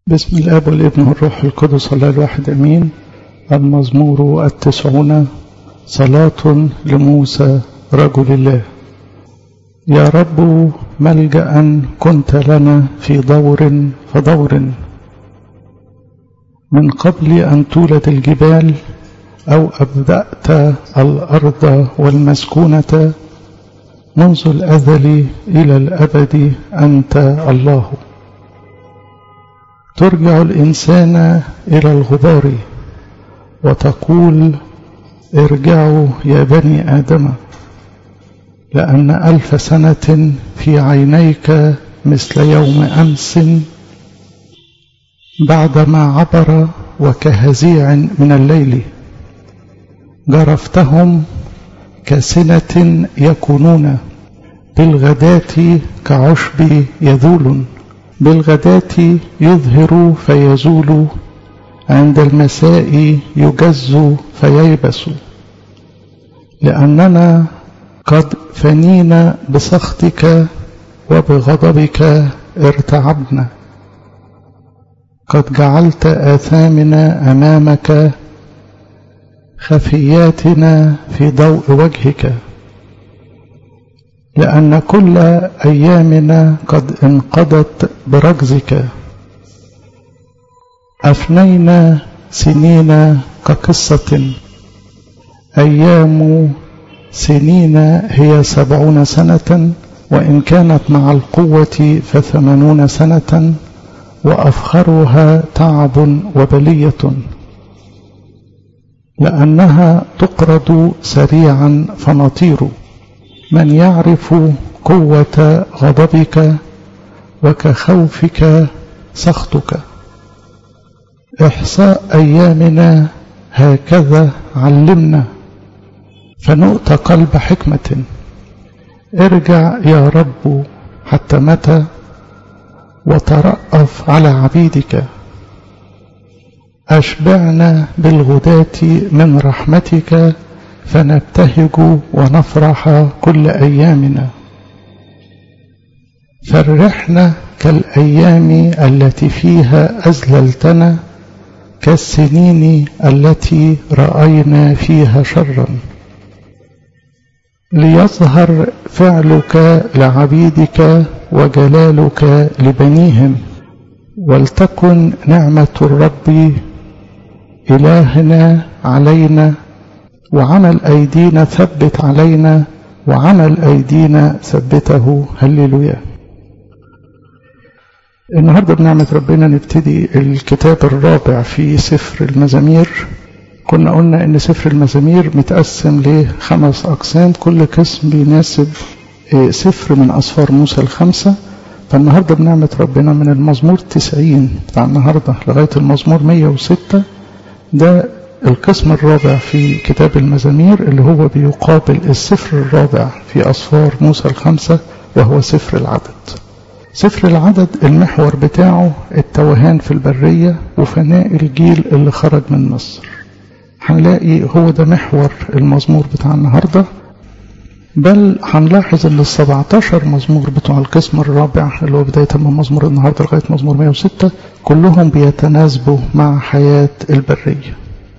بسم الاب والابن والروح القدس الله الواحد امين المزمور التسعون صلاة لموسى رجل الله يا رب ملجأ كنت لنا في دور فدور من قبل أن تولد الجبال أو أبدأت الأرض والمسكونة منذ الأزل إلى الأبد أنت الله ترجع الإنسان إلى الغبار وتقول ارجعوا يا بني آدم لأن ألف سنة في عينيك مثل يوم أمس بعدما عبر وكهزيع من الليل جرفتهم كسنة يكونون بالغداة كعشب يذول بالغداة يظهر فيزول عند المساء يجز فييبس لأننا قد فنينا بسخطك وبغضبك ارتعبنا قد جعلت آثامنا أمامك خفياتنا في ضوء وجهك لأن كل أيامنا قد انقضت بركزك أفنينا سنين كقصة أيام سنين هي سبعون سنة وإن كانت مع القوة فثمانون سنة وأفخرها تعب وبلية لأنها تقرض سريعا فنطير من يعرف قوة غضبك وكخوفك سخطك إحصاء أيامنا هكذا علمنا فنؤتى قلب حكمة ارجع يا رب حتى متى وترأف على عبيدك أشبعنا بالغداة من رحمتك فنبتهج ونفرح كل أيامنا فرحنا كالأيام التي فيها أزللتنا كالسنين التي رأينا فيها شرا ليظهر فعلك لعبيدك وجلالك لبنيهم ولتكن نعمة الرب إلهنا علينا وعمل أيدينا ثبت علينا وعمل أيدينا ثبته هللويا النهاردة بنعمة ربنا نبتدي الكتاب الرابع في سفر المزامير كنا قلنا ان سفر المزامير متقسم لخمس اقسام كل قسم بيناسب سفر من اسفار موسى الخمسة فالنهاردة بنعمة ربنا من المزمور 90 بتاع النهاردة لغاية المزمور 106 ده القسم الرابع في كتاب المزامير اللي هو بيقابل السفر الرابع في أسفار موسى الخمسة وهو سفر العدد سفر العدد المحور بتاعه التوهان في البرية وفناء الجيل اللي خرج من مصر هنلاقي هو ده محور المزمور بتاع النهاردة بل هنلاحظ ان ال 17 مزمور بتوع القسم الرابع اللي هو بداية من مزمور النهاردة لغاية مزمور 106 كلهم بيتناسبوا مع حياة البرية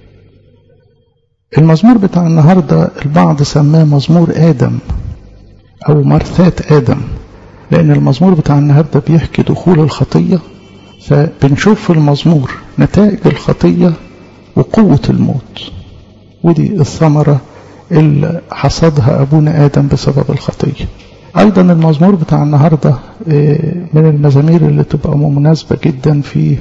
المزمور بتاع النهاردة البعض سماه مزمور آدم أو مرثات آدم لأن المزمور بتاع النهاردة بيحكي دخول الخطية فبنشوف في المزمور نتائج الخطية وقوة الموت ودي الثمرة اللي حصدها أبونا آدم بسبب الخطية أيضا المزمور بتاع النهاردة من المزامير اللي تبقى مناسبة جدا في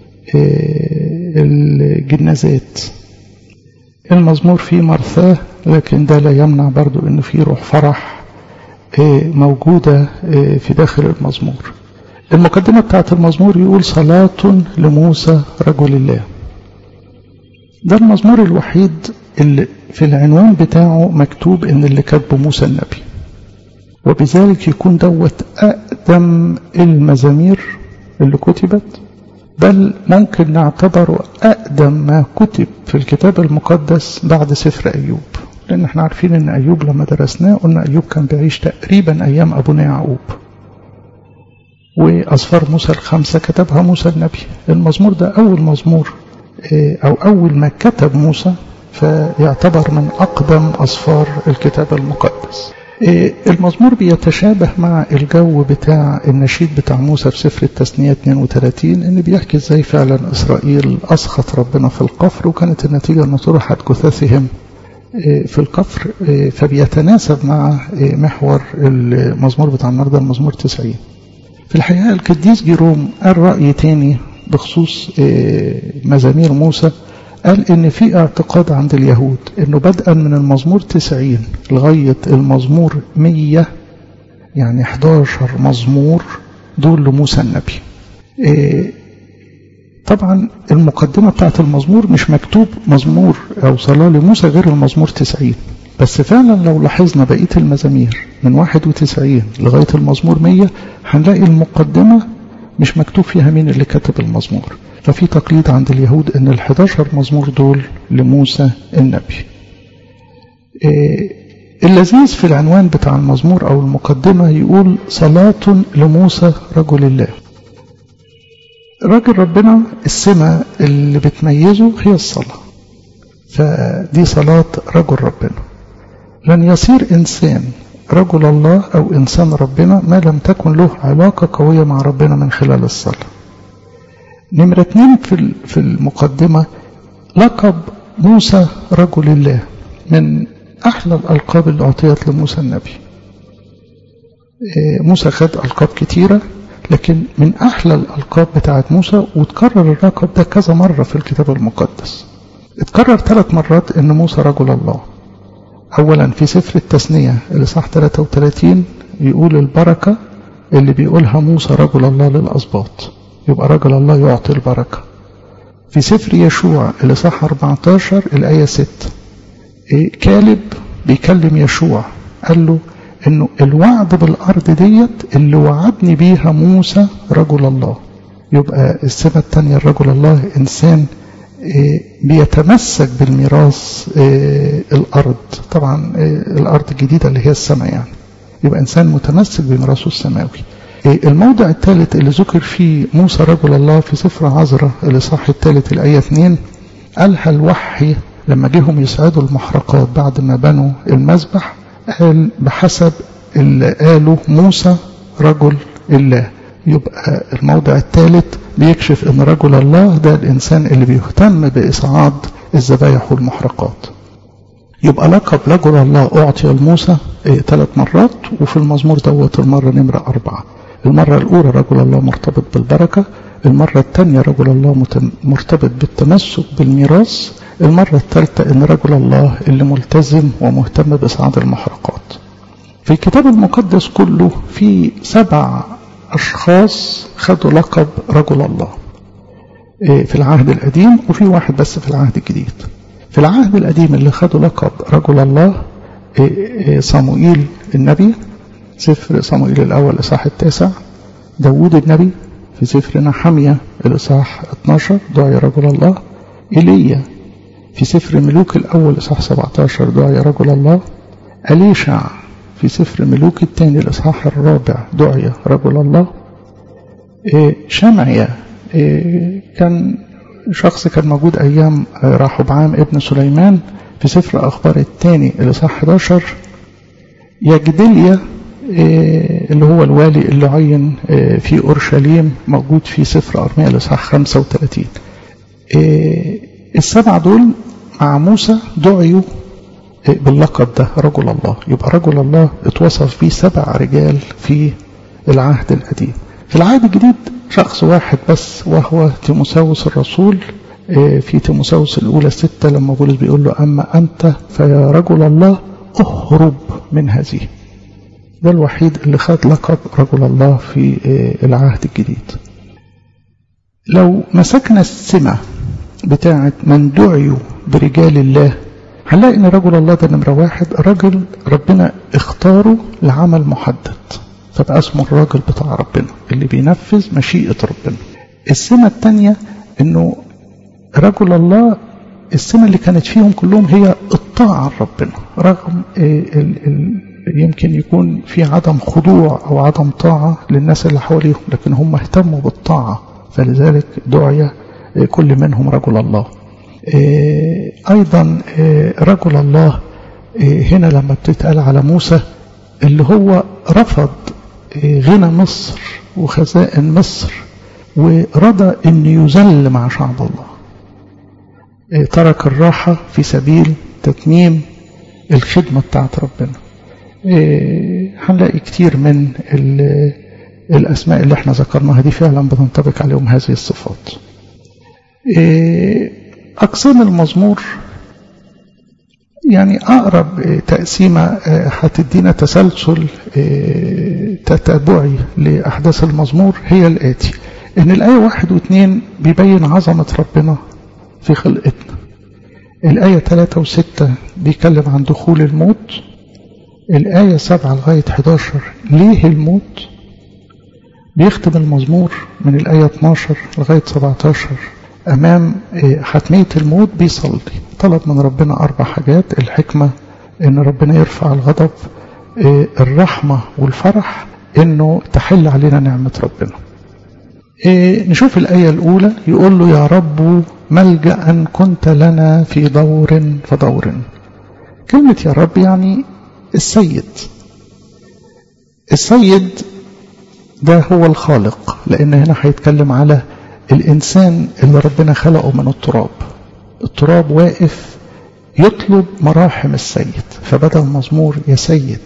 الجنازات المزمور فيه مرثاه لكن ده لا يمنع برضو انه فيه روح فرح موجودة في داخل المزمور المقدمة بتاعت المزمور يقول صلاة لموسى رجل الله ده المزمور الوحيد اللي في العنوان بتاعه مكتوب ان اللي كاتبه موسى النبي وبذلك يكون دوت أقدم المزامير اللي كتبت بل ممكن نعتبره أقدم ما كتب في الكتاب المقدس بعد سفر أيوب لأن احنا عارفين أن أيوب لما درسناه قلنا أيوب كان بيعيش تقريبا أيام أبونا يعقوب وأصفار موسى الخمسة كتبها موسى النبي المزمور ده أول مزمور أو أول ما كتب موسى فيعتبر من أقدم أصفار الكتاب المقدس المزمور بيتشابه مع الجو بتاع النشيد بتاع موسى في سفر التثنية 32 ان بيحكي ازاي فعلا اسرائيل اسخط ربنا في القفر وكانت النتيجة ان طرحت جثثهم في القفر فبيتناسب مع محور المزمور بتاع النهارده المزمور 90 في الحقيقة القديس جيروم قال رأي تاني بخصوص مزامير موسى قال ان في اعتقاد عند اليهود انه بدءا من المزمور 90 لغاية المزمور 100 يعني 11 مزمور دول لموسى النبي إيه طبعا المقدمة بتاعت المزمور مش مكتوب مزمور او صلاة لموسى غير المزمور 90 بس فعلا لو لاحظنا بقية المزامير من 91 لغاية المزمور 100 هنلاقي المقدمة مش مكتوب فيها مين اللي كتب المزمور ففي تقليد عند اليهود ان ال 11 مزمور دول لموسى النبي إيه اللذيذ في العنوان بتاع المزمور او المقدمة يقول صلاة لموسى رجل الله راجل ربنا السمة اللي بتميزه هي الصلاة فدي صلاة رجل ربنا لن يصير إنسان رجل الله أو إنسان ربنا ما لم تكن له علاقة قوية مع ربنا من خلال الصلاة نمرة اتنين في في المقدمة لقب موسى رجل الله من أحلى الألقاب اللي أعطيت لموسى النبي موسى خد ألقاب كتيرة لكن من أحلى الألقاب بتاعت موسى وتكرر اللقب ده كذا مرة في الكتاب المقدس اتكرر ثلاث مرات ان موسى رجل الله اولا في سفر التثنية الاصحاح 33 يقول البركة اللي بيقولها موسى رجل الله للأسباط يبقى رجل الله يعطي البركة في سفر يشوع الاصحاح 14 الآية 6 إيه كالب بيكلم يشوع قال له انه الوعد بالارض ديت اللي وعدني بيها موسى رجل الله يبقى السمة الثانية رجل الله انسان بيتمسك بالميراث الأرض طبعا الأرض الجديدة اللي هي السماء يعني يبقى إنسان متمسك بميراثه السماوي الموضع الثالث اللي ذكر فيه موسى رجل الله في سفر عذراء الإصحاح الثالث الآية 2 قالها الوحي لما جيهم يسعدوا المحرقات بعد ما بنوا المذبح قال بحسب اللي قاله موسى رجل الله يبقى الموضع الثالث بيكشف ان رجل الله ده الانسان اللي بيهتم باصعاد الذبايح والمحرقات يبقى لقب رجل الله اعطي لموسى ثلاث إيه مرات وفي المزمور دوت المره نمره اربعه المره الاولى رجل الله مرتبط بالبركه المره الثانيه رجل الله مرتبط بالتمسك بالميراث المره الثالثه ان رجل الله اللي ملتزم ومهتم باصعاد المحرقات في الكتاب المقدس كله في سبع أشخاص خدوا لقب رجل الله في العهد القديم وفي واحد بس في العهد الجديد في العهد القديم اللي خدوا لقب رجل الله صموئيل النبي سفر صموئيل الأول إصحاح التاسع داوود النبي في سفر نحمية الإصحاح 12 دعي رجل الله إيليا في سفر ملوك الأول إصحاح 17 دعي رجل الله أليشع في سفر ملوك الثاني الإصحاح الرابع دعي رجل الله شمعية كان شخص كان موجود أيام راحبعام ابن سليمان في سفر أخبار الثاني الإصحاح 11 يجدليا اللي هو الوالي اللي عين في أورشليم موجود في سفر أرميا الإصحاح 35 السبعة دول مع موسى دعيوا باللقب ده رجل الله يبقى رجل الله اتوصف به سبع رجال في العهد القديم في العهد الجديد شخص واحد بس وهو تيموساوس الرسول في تيموساوس الأولى ستة لما بولس بيقول له أما أنت فيا رجل الله اهرب من هذه ده الوحيد اللي خد لقب رجل الله في العهد الجديد لو مسكنا السمة بتاعت من دعيوا برجال الله هنلاقي ان رجل الله ده نمره واحد راجل ربنا اختاره لعمل محدد فبقى اسمه الراجل بتاع ربنا اللي بينفذ مشيئة ربنا السمة الثانية انه رجل الله السمة اللي كانت فيهم كلهم هي الطاعة لربنا رغم يمكن يكون في عدم خضوع أو عدم طاعة للناس اللي حواليهم لكن هم اهتموا بالطاعة فلذلك دعي كل منهم رجل الله أيضا رجل الله هنا لما بتتقال على موسى اللي هو رفض غنى مصر وخزائن مصر ورضى أن يذل مع شعب الله ترك الراحة في سبيل تتميم الخدمة بتاعت ربنا هنلاقي كتير من الأسماء اللي احنا ذكرناها دي فعلا بتنطبق عليهم هذه الصفات أقسام المزمور يعني أقرب تقسيمة هتدينا تسلسل تتابعي لأحداث المزمور هي الآتي إن الآية واحد واثنين بيبين عظمة ربنا في خلقتنا الآية ثلاثة وستة بيتكلم عن دخول الموت الآية سبعة لغاية 11 ليه الموت بيختم المزمور من الآية 12 لغاية 17 أمام حتمية الموت بيصلي طلب من ربنا أربع حاجات الحكمة إن ربنا يرفع الغضب الرحمة والفرح إنه تحل علينا نعمة ربنا نشوف الآية الأولى يقول له يا رب ملجأ كنت لنا في دور فدور كلمة يا رب يعني السيد السيد ده هو الخالق لأن هنا هيتكلم على الإنسان اللي ربنا خلقه من التراب التراب واقف يطلب مراحم السيد فبدأ المزمور يا سيد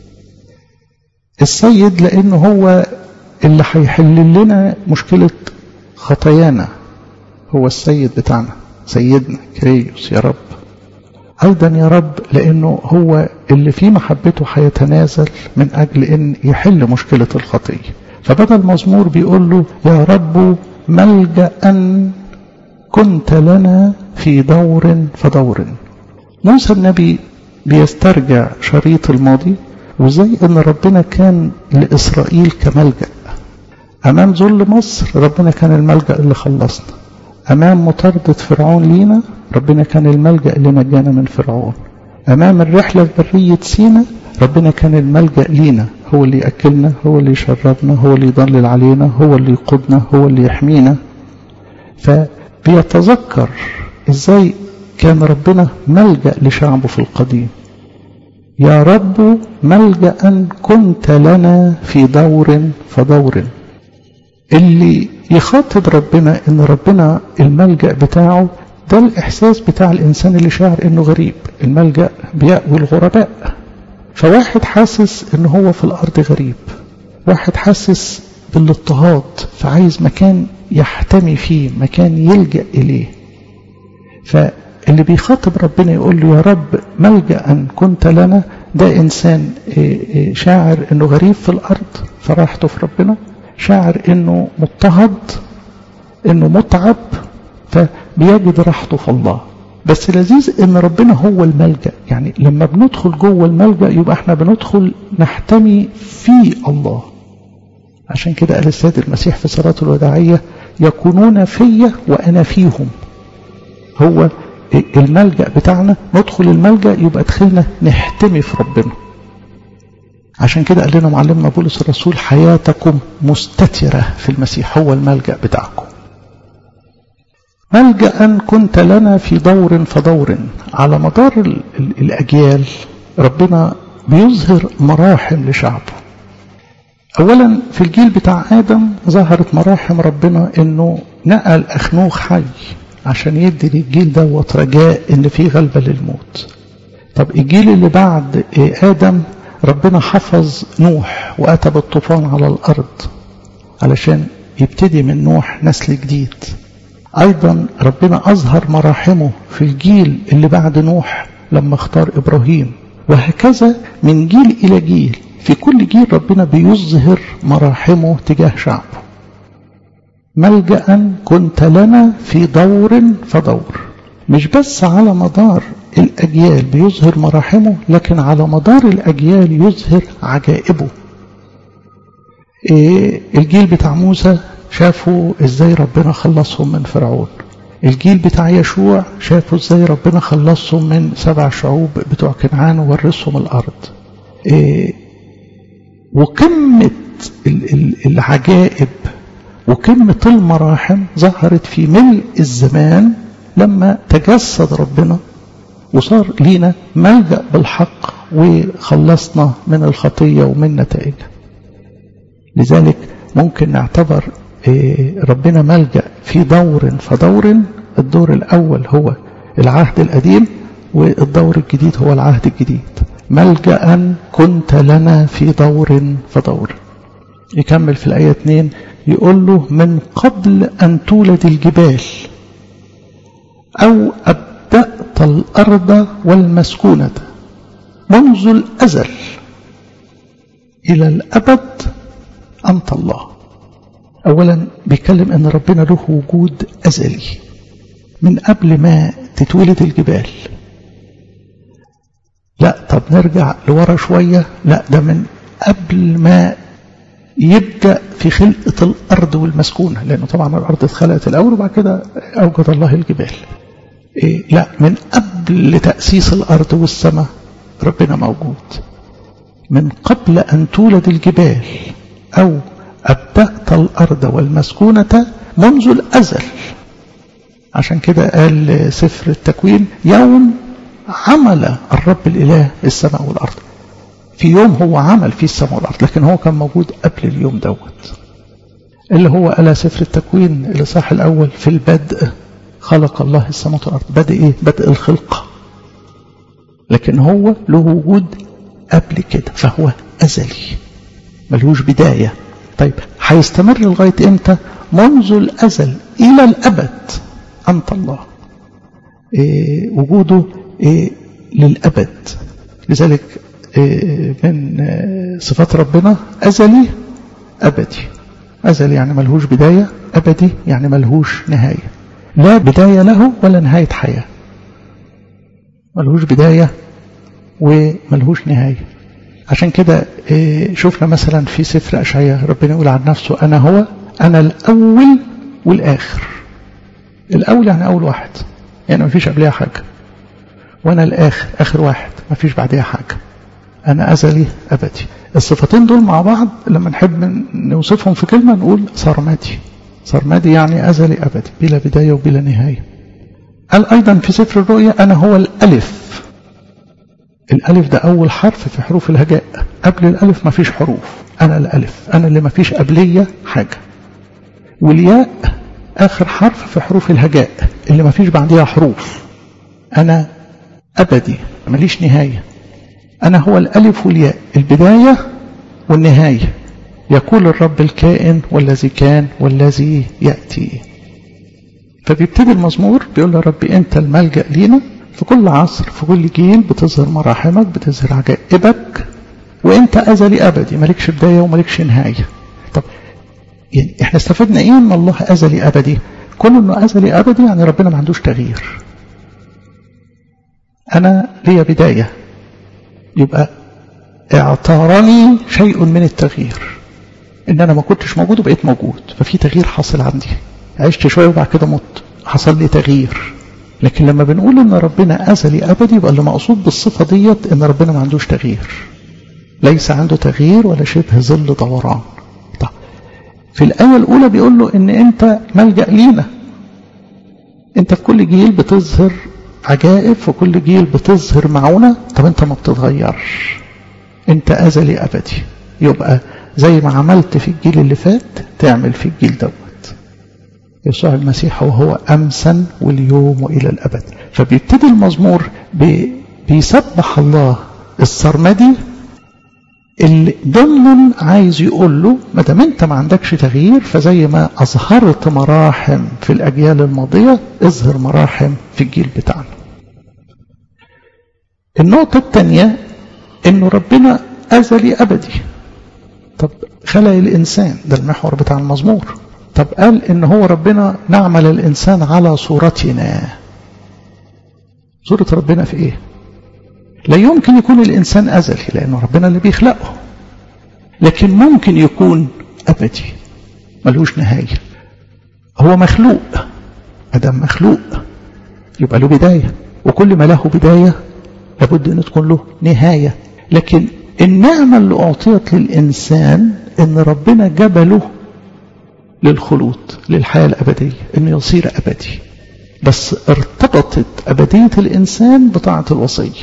السيد لأنه هو اللي هيحل لنا مشكلة خطايانا هو السيد بتاعنا سيدنا كريوس يا رب أيضا يا رب لأنه هو اللي في محبته هيتنازل من أجل أن يحل مشكلة الخطية فبدأ المزمور بيقول له يا رب ملجأ كنت لنا في دور فدور موسى النبي بيسترجع شريط الماضي وزي ان ربنا كان لإسرائيل كملجأ أمام ذل مصر ربنا كان الملجأ اللي خلصنا أمام مطاردة فرعون لينا ربنا كان الملجأ اللي نجانا من فرعون أمام الرحلة في برية سينا ربنا كان الملجأ لينا هو اللي يأكلنا هو اللي يشربنا هو اللي يضلل علينا هو اللي يقودنا هو اللي يحمينا فبيتذكر ازاي كان ربنا ملجأ لشعبه في القديم يا رب ملجأ كنت لنا في دور فدور اللي يخاطب ربنا ان ربنا الملجأ بتاعه ده الإحساس بتاع الإنسان اللي شاعر إنه غريب الملجأ بيأوي الغرباء فواحد حاسس إن هو في الأرض غريب واحد حاسس بالاضطهاد فعايز مكان يحتمي فيه مكان يلجأ إليه فاللي بيخاطب ربنا يقول له يا رب ملجأ كنت لنا ده إنسان شاعر إنه غريب في الأرض فراحته في ربنا شاعر إنه مضطهد إنه متعب فبيجد راحته في الله بس لذيذ ان ربنا هو الملجأ يعني لما بندخل جوه الملجأ يبقى احنا بندخل نحتمي في الله عشان كده قال السيد المسيح في صلاة الوداعية يكونون في وأنا فيهم هو الملجأ بتاعنا ندخل الملجأ يبقى دخلنا نحتمي في ربنا عشان كده قال لنا معلمنا بولس الرسول حياتكم مستترة في المسيح هو الملجأ بتاعكم ملجأ كنت لنا في دور فدور على مدار الأجيال ربنا بيظهر مراحم لشعبه أولا في الجيل بتاع آدم ظهرت مراحم ربنا إنه نقل أخنوخ حي عشان يدي للجيل دوت رجاء إن في غلبة للموت طب الجيل اللي بعد آدم ربنا حفظ نوح وأتى بالطوفان على الأرض علشان يبتدي من نوح نسل جديد أيضا ربنا أظهر مراحمه في الجيل اللي بعد نوح لما اختار إبراهيم وهكذا من جيل إلى جيل في كل جيل ربنا بيظهر مراحمه تجاه شعبه ملجأ كنت لنا في دور فدور مش بس على مدار الأجيال بيظهر مراحمه لكن على مدار الأجيال يظهر عجائبه إيه الجيل بتاع موسى شافوا ازاي ربنا خلصهم من فرعون الجيل بتاع يشوع شافوا ازاي ربنا خلصهم من سبع شعوب بتوع كنعان وورثهم الارض إيه وقمة العجائب وقمة المراحم ظهرت في ملء الزمان لما تجسد ربنا وصار لينا ملجأ بالحق وخلصنا من الخطية ومن نتائجها لذلك ممكن نعتبر ربنا ملجأ في دور فدور الدور الأول هو العهد القديم والدور الجديد هو العهد الجديد ملجأ كنت لنا في دور فدور يكمل في الآية 2 يقول له من قبل أن تولد الجبال أو أبدأت الأرض والمسكونة منذ الأزل إلى الأبد أنت الله أولا بيتكلم أن ربنا له وجود أزلي من قبل ما تتولد الجبال لا طب نرجع لورا شوية لا ده من قبل ما يبدأ في خلقة الأرض والمسكونة لأنه طبعا الأرض اتخلقت الأول وبعد كده أوجد الله الجبال إيه لا من قبل تأسيس الأرض والسماء ربنا موجود من قبل أن تولد الجبال أو أبدأت الأرض والمسكونة منذ الأزل عشان كده قال سفر التكوين يوم عمل الرب الإله السماء والأرض في يوم هو عمل فيه السماء والأرض لكن هو كان موجود قبل اليوم دوت اللي هو قال سفر التكوين الإصحاح الأول في البدء خلق الله السماء والأرض بدء إيه؟ بدء الخلقة لكن هو له وجود قبل كده فهو أزلي ملهوش بداية طيب هيستمر لغاية إمتى منذ الأزل إلى الأبد أنت الله إيه وجوده إيه للأبد لذلك إيه من صفات ربنا أزلي أبدي أزلي يعني ملهوش بداية أبدي يعني ملهوش نهاية لا بداية له ولا نهاية حياة ملهوش بداية وملهوش نهاية عشان كده شفنا مثلا في سفر أشعياء ربنا يقول عن نفسه أنا هو أنا الأول والآخر الأول يعني أول واحد يعني ما فيش قبلها حاجة وأنا الآخر آخر واحد ما فيش بعدها حاجة أنا أزلي أبدي الصفتين دول مع بعض لما نحب نوصفهم في كلمة نقول سرمدي سرمدي يعني أزلي أبدي بلا بداية وبلا نهاية قال أيضا في سفر الرؤيا أنا هو الألف الألف ده أول حرف في حروف الهجاء قبل الألف ما فيش حروف أنا الألف أنا اللي ما فيش قبلية حاجة والياء آخر حرف في حروف الهجاء اللي ما فيش بعديها حروف أنا أبدي ماليش نهاية أنا هو الألف والياء البداية والنهاية يقول الرب الكائن والذي كان والذي يأتي فبيبتدي المزمور بيقول له ربي أنت الملجأ لينا في كل عصر في كل جيل بتظهر مراحمك بتظهر عجائبك وانت ازلي ابدي مالكش بدايه ومالكش نهايه طب يعني احنا استفدنا ايه ان الله ازلي ابدي كون انه ازلي ابدي يعني ربنا ما عندوش تغيير انا ليا بدايه يبقى اعتارني شيء من التغيير ان انا ما كنتش موجود وبقيت موجود ففي تغيير حاصل عندي عشت شويه وبعد كده مت حصل لي تغيير لكن لما بنقول ان ربنا ازلي ابدي يبقى اللي مقصود بالصفه ديت ان ربنا ما عندوش تغيير ليس عنده تغيير ولا شبه ظل دوران طيب في الايه الاولى بيقول له ان انت ملجا لينا انت في كل جيل بتظهر عجائب في كل جيل بتظهر معونه طب انت ما بتتغيرش انت ازلي ابدي يبقى زي ما عملت في الجيل اللي فات تعمل في الجيل دوت يسوع المسيح وهو أمسا واليوم وإلى الأبد فبيبتدي المزمور بيسبح الله السرمدي اللي ضمن عايز يقول له ما دام انت ما عندكش تغيير فزي ما اظهرت مراحم في الاجيال الماضيه اظهر مراحم في الجيل بتاعنا. النقطه الثانيه انه ربنا ازلي ابدي. طب خلق الانسان ده المحور بتاع المزمور. طب قال ان هو ربنا نعمل الانسان على صورتنا صورة ربنا في ايه لا يمكن يكون الانسان ازلي لانه ربنا اللي بيخلقه لكن ممكن يكون ابدي ملوش نهاية هو مخلوق ادم مخلوق يبقى له بداية وكل ما له بداية لابد ان تكون له نهاية لكن النعمة اللي أعطيت للإنسان إن ربنا جبله للخلود للحياة الأبدية إنه يصير أبدي بس ارتبطت أبدية الإنسان بطاعة الوصية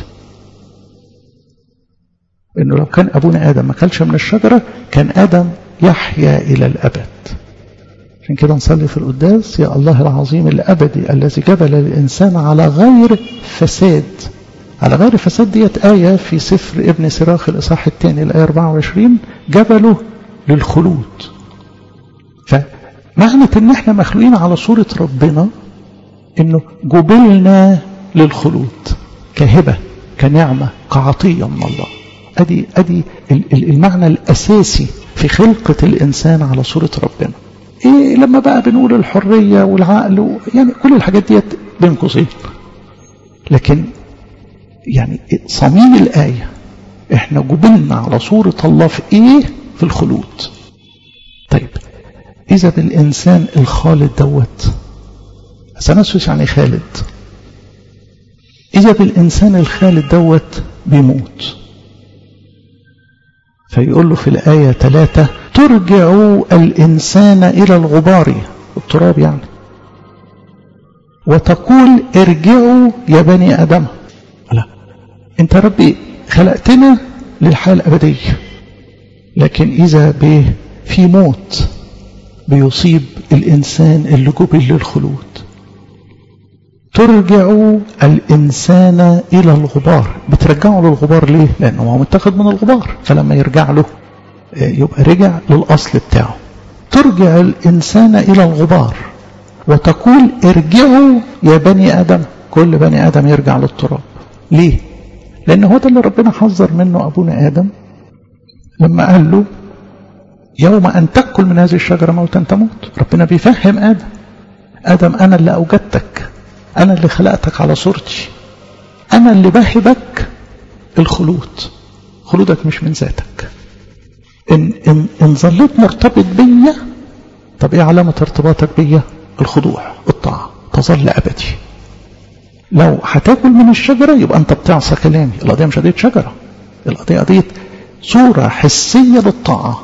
إنه لو كان أبونا آدم ما كلش من الشجرة كان آدم يحيا إلى الأبد عشان كده نصلي في القداس يا الله العظيم الأبدي الذي جبل الإنسان على غير فساد على غير فساد ديت آية في سفر ابن سراخ الإصحاح الثاني الآية 24 جبله للخلود فمعنى إن إحنا مخلوقين على صورة ربنا إنه جبلنا للخلود كهبة كنعمة كعطية من الله أدي أدي المعنى الأساسي في خلقة الإنسان على صورة ربنا إيه لما بقى بنقول الحرية والعقل يعني كل الحاجات ديت بين قوسين لكن يعني صميم الآية احنا جبلنا على صورة الله في ايه في الخلود طيب إذا بالإنسان الخالد دوت أثناسوس يعني خالد إذا بالإنسان الخالد دوت بيموت فيقول له في الآية ثلاثة ترجع الإنسان إلى الغبار التراب يعني وتقول ارجعوا يا بني آدم لا انت ربي خلقتنا للحياة الأبدية لكن إذا به في موت بيصيب الإنسان اللي جبل للخلود ترجع الإنسان إلى الغبار بترجعه للغبار ليه؟ لأنه هو متخذ من الغبار فلما يرجع له يبقى رجع للأصل بتاعه ترجع الإنسان إلى الغبار وتقول ارجعوا يا بني آدم كل بني آدم يرجع للتراب ليه؟ لأن هو ده اللي ربنا حذر منه أبونا آدم لما قال له يوم أن تأكل من هذه الشجرة موتا تموت ربنا بيفهم آدم آدم أنا اللي أوجدتك أنا اللي خلقتك على صورتي أنا اللي بهبك الخلود خلودك مش من ذاتك إن, إن, إن ظليت مرتبط بيا طب إيه علامة ارتباطك بيا الخضوع الطاعة تظل أبدي لو هتاكل من الشجرة يبقى أنت بتعصى كلامي القضية مش قضية شجرة القضية قضية صورة حسية للطاعة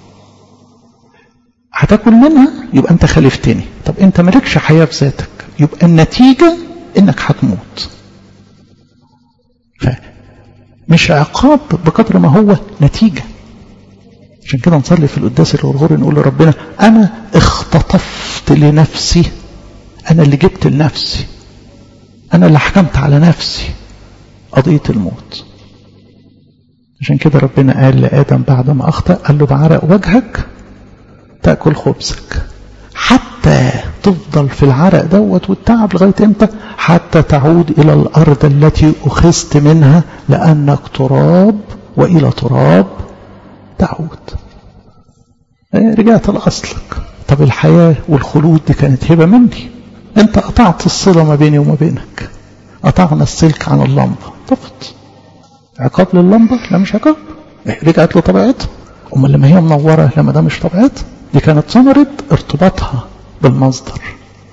هتاكل منها يبقى أنت خالفتني طب أنت مالكش حياة في ذاتك يبقى النتيجة إنك هتموت فمش عقاب بقدر ما هو نتيجة عشان كده نصلي في القداس الغرغوري نقول لربنا أنا اختطفت لنفسي أنا اللي جبت لنفسي أنا اللي حكمت على نفسي قضية الموت عشان كده ربنا قال لآدم بعد ما أخطأ قال له بعرق وجهك تأكل خبزك حتى تفضل في العرق دوت والتعب لغاية امتى حتى تعود إلى الأرض التي أخذت منها لأنك تراب وإلى تراب تعود رجعت لأصلك طب الحياة والخلود دي كانت هبة مني انت قطعت الصلة ما بيني وما بينك قطعنا السلك عن اللمبة طفت عقاب لللمبة لا مش عقاب رجعت لطبيعتها أمال لما هي منورة لما ده مش طبيعتها دي كانت ثمرة ارتباطها بالمصدر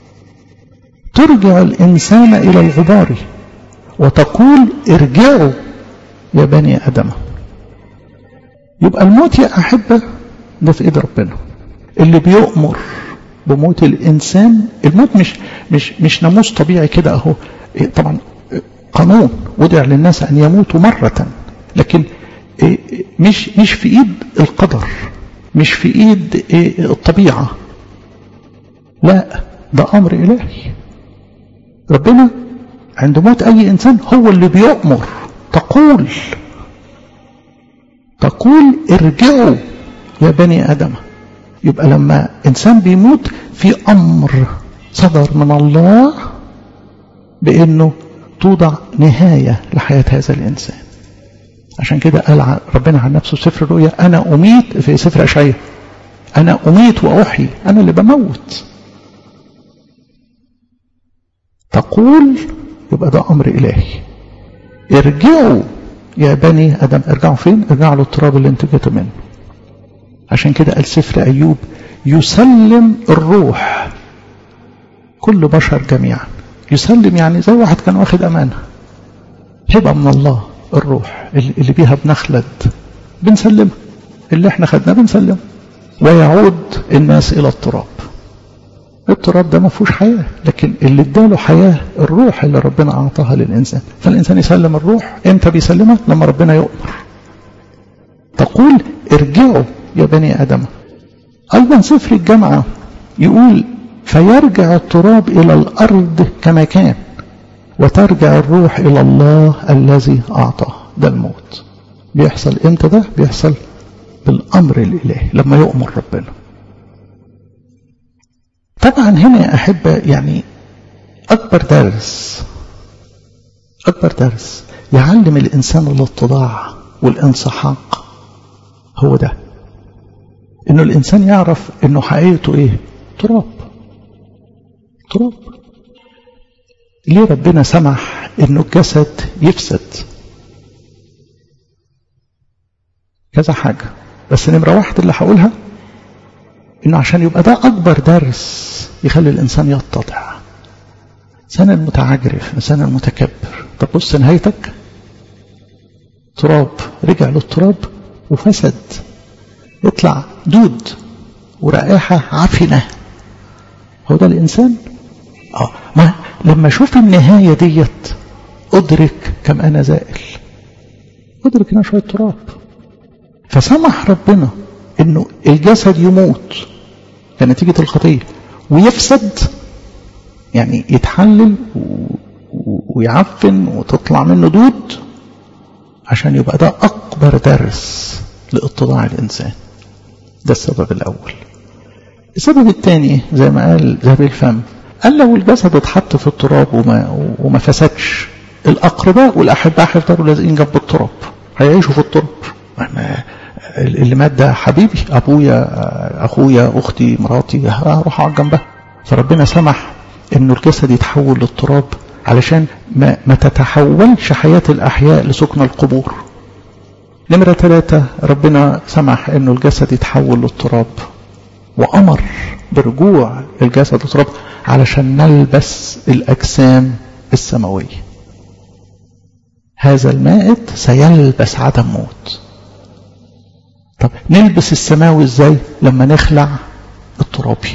ترجع الإنسان إلى الغبار وتقول ارجعوا يا بني آدم يبقى الموت يا أحبة ده في إيد ربنا اللي بيؤمر بموت الإنسان الموت مش مش مش ناموس طبيعي كده أهو طبعا قانون وضع للناس أن يموتوا مرة لكن مش مش في إيد القدر مش في إيد الطبيعة لا ده أمر إلهي ربنا عند موت أي إنسان هو اللي بيؤمر تقول تقول ارجعوا يا بني آدم يبقى لما إنسان بيموت في أمر صدر من الله بأنه توضع نهاية لحياة هذا الإنسان عشان كده قال ربنا عن نفسه سفر الرؤيا أنا أميت في سفر أشعية أنا أميت وأحيي أنا اللي بموت تقول يبقى ده أمر إلهي ارجعوا يا بني آدم ارجعوا فين ارجعوا للتراب اللي انتوا جيتوا منه عشان كده قال سفر أيوب يسلم الروح كل بشر جميعا يسلم يعني زي واحد كان واخد أمانة هبة من الله الروح اللي بيها بنخلد بنسلمها اللي احنا خدناه بنسلمه ويعود الناس إلى التراب التراب ده ما فيهوش حياة لكن اللي اداله حياة الروح اللي ربنا أعطاها للإنسان فالإنسان يسلم الروح امتى بيسلمها لما ربنا يؤمر تقول ارجعوا يا بني آدم أيضا سفر الجامعة يقول فيرجع التراب إلى الأرض كما كان وترجع الروح إلى الله الذي أعطاه ده الموت بيحصل امتى ده بيحصل بالأمر الإلهي لما يؤمر ربنا طبعا هنا يا أحبة يعني أكبر درس أكبر درس يعلم الإنسان الاتضاع والانسحاق هو ده إنه الإنسان يعرف إنه حقيقته إيه تراب تراب ليه ربنا سمح إنه الجسد يفسد كذا حاجة بس نمرة واحد اللي هقولها إنه عشان يبقى ده أكبر درس يخلي الإنسان يتضع إنسان المتعجرف إنسان المتكبر طب بص نهايتك تراب رجع للتراب وفسد يطلع دود ورائحة عفنة هو ده الإنسان آه ما لما أشوف النهاية ديت أدرك كم أنا زائل أدرك أنا شوية تراب فسمح ربنا إنه الجسد يموت كنتيجة الخطية ويفسد يعني يتحلل ويعفن وتطلع منه دود عشان يبقى ده أكبر درس لاتضاع الإنسان ده السبب الأول السبب الثاني زي ما قال ذهب الفم قال لو الجسد اتحط في التراب وما, وما فسدش الأقرباء والأحباء هيفضلوا لازقين جنب التراب هيعيشوا في التراب اللي مات ده حبيبي أبويا أخويا أختي مراتي هروح أقعد جنبها فربنا سمح إنه الجسد يتحول للتراب علشان ما, ما تتحولش حياة الأحياء لسكن القبور نمرة ثلاثة ربنا سمح إنه الجسد يتحول للتراب وأمر برجوع الجسد للتراب علشان نلبس الأجسام السماوية هذا المائت سيلبس عدم موت طب نلبس السماوي ازاي لما نخلع الترابي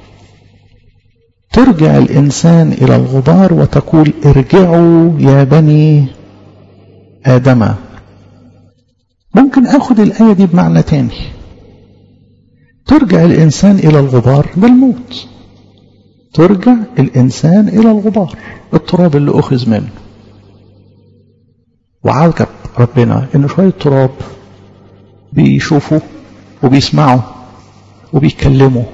ترجع الإنسان إلى الغبار وتقول ارجعوا يا بني آدم ممكن أخذ الآية دي بمعنى تاني ترجع الإنسان إلى الغبار ده الموت ترجع الإنسان إلى الغبار التراب اللي أخذ منه وعجب ربنا إنه شوية تراب بيشوفوا وبيسمعوا وبيتكلموا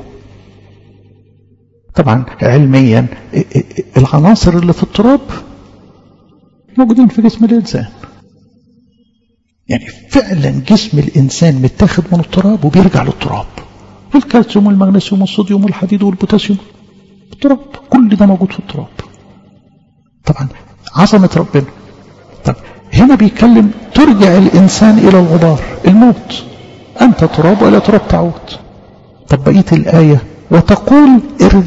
طبعا علميا العناصر اللي في التراب موجودين في جسم الإنسان يعني فعلا جسم الإنسان متاخد من التراب وبيرجع للتراب الكالسيوم والمغنيسيوم والصوديوم والحديد والبوتاسيوم التراب كل ده موجود في التراب طبعا عظمة ربنا طب هنا بيتكلم ترجع الإنسان إلى الغبار الموت أنت تراب ولا تراب تعود طب بقية الآية وتقول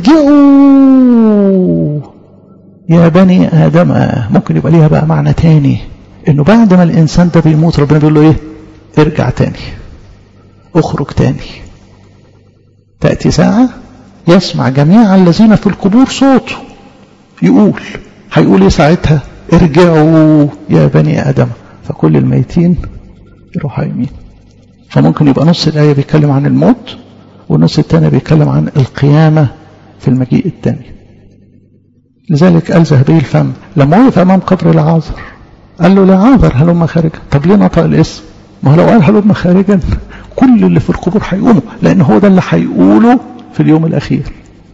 ارجعوا يا بني آدم ممكن يبقى ليها بقى معنى تاني انه بعد ما الانسان ده بيموت ربنا بيقول له ايه ارجع تاني اخرج تاني تأتي ساعة يسمع جميع الذين في القبور صوته يقول هيقول ايه ساعتها ارجعوا يا بني آدم فكل الميتين يروحوا يمين فممكن يبقى نص الآية بيتكلم عن الموت والنص الثاني بيتكلم عن القيامة في المجيء الثاني لذلك قال ذهبي الفم لما وقف أمام قبر لعازر قال له لعازر هلم خارجا طب ليه نطق الاسم ما هو لو قال هلم خارجا كل اللي في القبور هيقوموا لأن هو ده اللي هيقوله في اليوم الأخير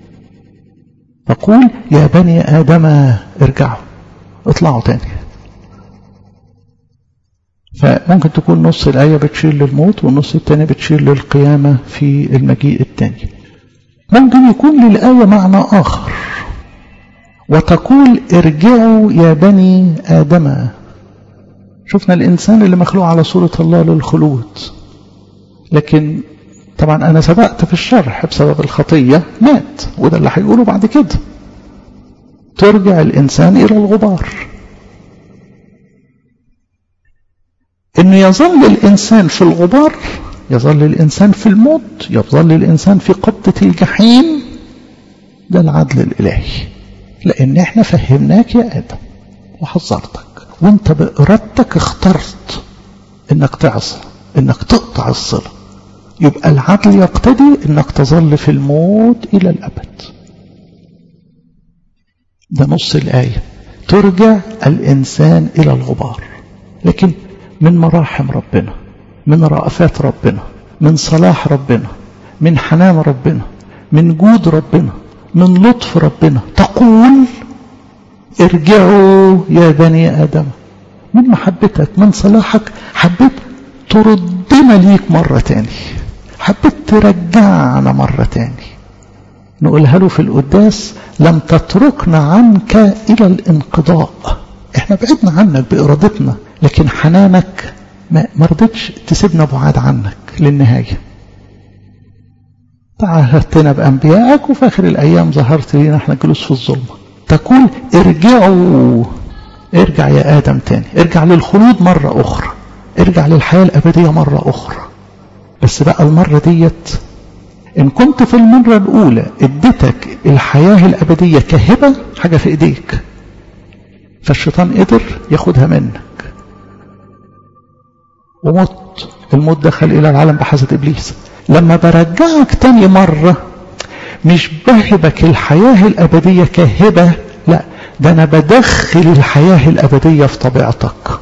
تقول يا بني آدم ارجعوا اطلعوا تاني فممكن تكون نص الآية بتشير للموت والنص الثاني بتشير للقيامة في المجيء الثاني ممكن يكون للآية معنى آخر وتقول ارجعوا يا بني آدم شفنا الإنسان اللي مخلوق على صورة الله للخلود لكن طبعا أنا سبقت في الشرح بسبب الخطية مات وده اللي هيقوله بعد كده ترجع الإنسان إلى الغبار انه يظل الانسان في الغبار يظل الانسان في الموت يظل الانسان في قبضة الجحيم ده العدل الالهي لان احنا فهمناك يا ادم وحذرتك وانت بارادتك اخترت انك تعصى انك تقطع الصلة يبقى العدل يقتضي انك تظل في الموت الى الابد ده نص الآية ترجع الإنسان إلى الغبار لكن من مراحم ربنا من رأفات ربنا من صلاح ربنا من حنان ربنا من جود ربنا من لطف ربنا تقول ارجعوا يا بني آدم من محبتك من صلاحك حبيت تردنا ليك مرة تاني حبيت ترجعنا مرة تاني نقولها له في القداس لم تتركنا عنك إلى الانقضاء احنا بعدنا عنك بإرادتنا لكن حنانك ما رضتش تسيبنا بعاد عنك للنهاية تعهدتنا بأنبيائك وفي آخر الأيام ظهرت لنا احنا جلوس في الظلمة تقول ارجعوا ارجع يا آدم تاني ارجع للخلود مرة أخرى ارجع للحياة الأبدية مرة أخرى بس بقى المرة ديت إن كنت في المرة الأولى اديتك الحياة الأبدية كهبة حاجة في إيديك فالشيطان قدر ياخدها منك ومت الموت دخل إلى العالم بحسد إبليس لما برجعك تاني مرة مش بهبك الحياة الأبدية كهبة لا ده أنا بدخل الحياة الأبدية في طبيعتك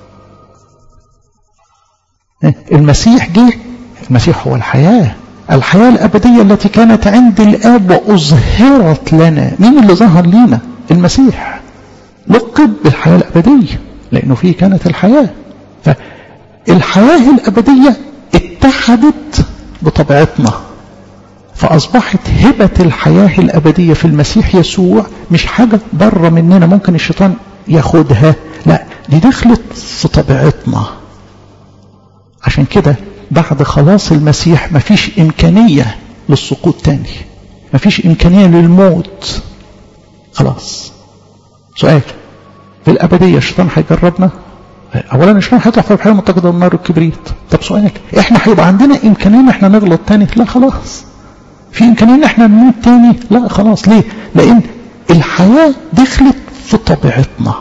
المسيح جه المسيح هو الحياة الحياة الأبدية التي كانت عند الآب وأظهرت لنا مين اللي ظهر لنا المسيح لقب بالحياة الأبدية لأنه فيه كانت الحياة فالحياة الأبدية اتحدت بطبيعتنا فأصبحت هبة الحياة الأبدية في المسيح يسوع مش حاجة بره مننا ممكن الشيطان ياخدها لا دي دخلت في طبيعتنا عشان كده بعد خلاص المسيح مفيش إمكانية للسقوط تاني مفيش إمكانية للموت خلاص سؤال في الأبدية الشيطان هيجربنا أولا الشيطان هيطلع في الحياة متقدة النار الكبريت طب سؤال احنا هيبقى عندنا إمكانية ان احنا نغلط تاني لا خلاص في إمكانية ان احنا نموت تاني لا خلاص ليه لأن الحياة دخلت في طبيعتنا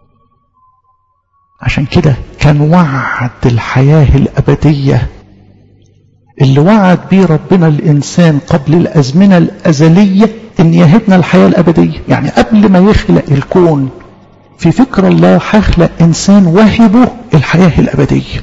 عشان كده كان وعد الحياة الأبدية اللي وعد بيه ربنا الإنسان قبل الأزمنة الأزلية إن يهبنا الحياة الأبدية يعني قبل ما يخلق الكون في فكر الله هخلق إنسان وهبه الحياة الأبدية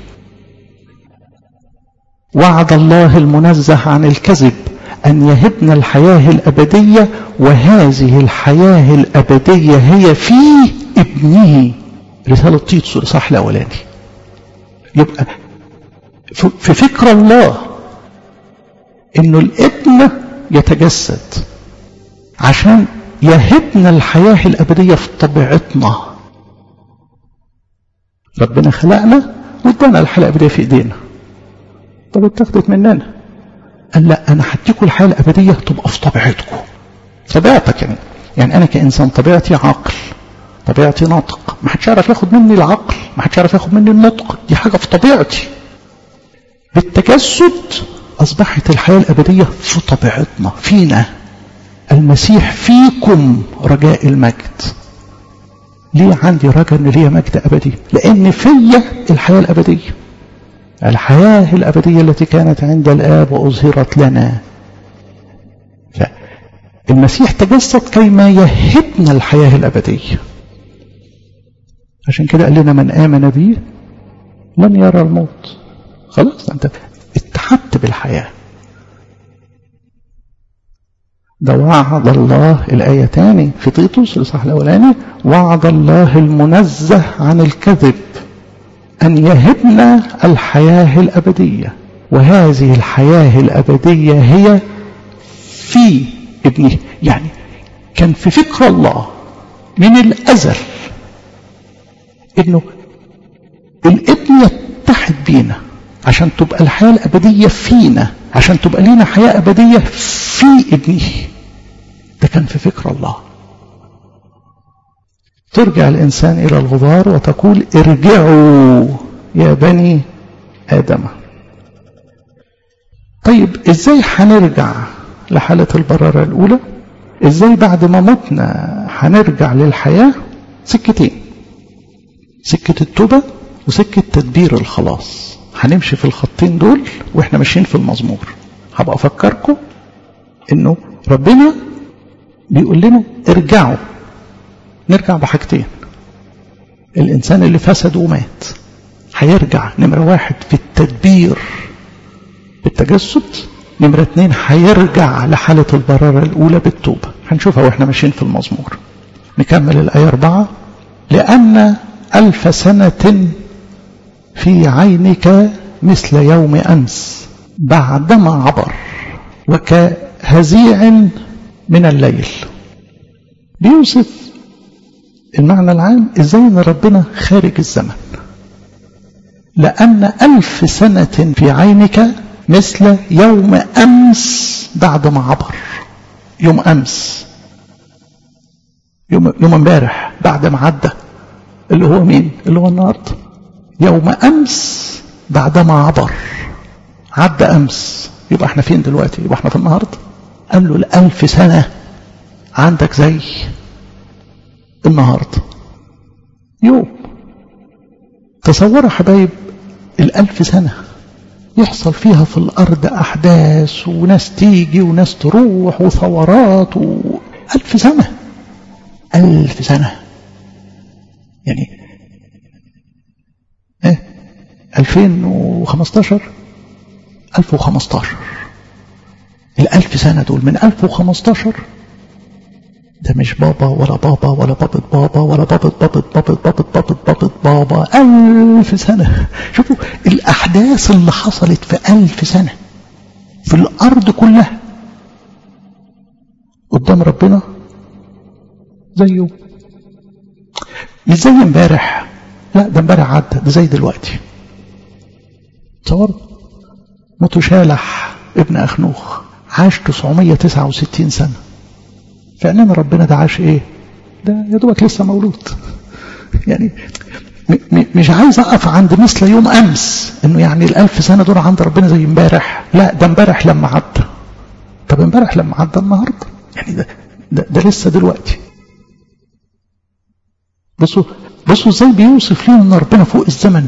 وعد الله المنزه عن الكذب أن يهبنا الحياة الأبدية وهذه الحياة الأبدية هي في ابنه رسالة تيتس الإصحاح الأولاني يبقى في فكر الله إنه الابن يتجسد عشان يهبنا الحياة الأبدية في طبيعتنا ربنا خلقنا وادانا الحياة الأبدية في إيدينا طب اتخذت مننا قال لا أنا هديكم الحياة الأبدية تبقى في طبيعتكم طبيعتك يعني يعني أنا كإنسان طبيعتي عقل طبيعتي ناطق ما حدش يعرف ياخد مني العقل ما حدش يعرف ياخد مني النطق دي حاجة في طبيعتي بالتجسد أصبحت الحياة الأبدية في طبيعتنا فينا المسيح فيكم رجاء المجد ليه عندي رجاء ان ليا مجد أبدي لأن فيا الحياة الأبدية الحياة الأبدية التي كانت عند الآب وأظهرت لنا المسيح تجسد كيما يهبنا الحياة الأبدية عشان كده قال لنا من آمن بي لن يرى الموت خلاص أنت اتحدت بالحياة ده وعد الله الآية تاني في تيتوس الإصحاح الأولاني وعد الله المنزه عن الكذب أن يهبنا الحياة الأبدية وهذه الحياة الأبدية هي في ابنه يعني كان في فكر الله من الأزل إنه الابن يتحد بينا عشان تبقى الحياة الأبدية فينا عشان تبقى لنا حياة أبدية في ابنه ده كان في فكر الله ترجع الإنسان إلى الغبار وتقول ارجعوا يا بني آدم طيب ازاي هنرجع لحالة البرارة الأولى ازاي بعد ما متنا هنرجع للحياة سكتين سكة التوبة وسكة تدبير الخلاص هنمشي في الخطين دول واحنا ماشيين في المزمور هبقى افكركم انه ربنا بيقول لنا ارجعوا نرجع بحاجتين الانسان اللي فسد ومات هيرجع نمرة واحد في التدبير بالتجسد نمرة اتنين هيرجع لحالة البرارة الأولى بالتوبة هنشوفها واحنا ماشيين في المزمور نكمل الآية أربعة لأن ألف سنة في عينك مثل يوم أمس بعدما عبر وكهزيع من الليل بيوصف المعنى العام ازاي ان ربنا خارج الزمن لأن ألف سنة في عينك مثل يوم أمس بعد ما عبر يوم أمس يوم يوم امبارح بعد ما عدى اللي هو مين؟ اللي هو النهارده يوم أمس بعد ما عبر عدى أمس يبقى احنا فين دلوقتي؟ يبقى احنا في النهارده قال له الألف سنة عندك زي النهارده يوم تصوروا حبايب الألف سنة يحصل فيها في الأرض أحداث وناس تيجي وناس تروح وثورات و... ألف سنة ألف سنة يعني إيه 2015 1015 الألف سنة دول من 1015 ده مش بابا ولا بابا ولا بابا بابا ولا بابا بابا بابا بابا بابا بابا بابا ألف سنة شوفوا الأحداث اللي حصلت في ألف سنة في الأرض كلها قدام ربنا زيه مش زي امبارح لا ده امبارح عدى ده زي دلوقتي تصور متشالح ابن أخنوخ عاش 969 سنة فعلا ربنا ده عاش ايه ده يا دوبك لسه مولود يعني مش عايز اقف عند مثل يوم امس انه يعني الالف سنه دول عند ربنا زي امبارح لا ده امبارح لما عدى طب امبارح لما عدى النهارده يعني ده ده, ده لسه دلوقتي بصوا بصوا ازاي بيوصف لنا ان ربنا فوق الزمن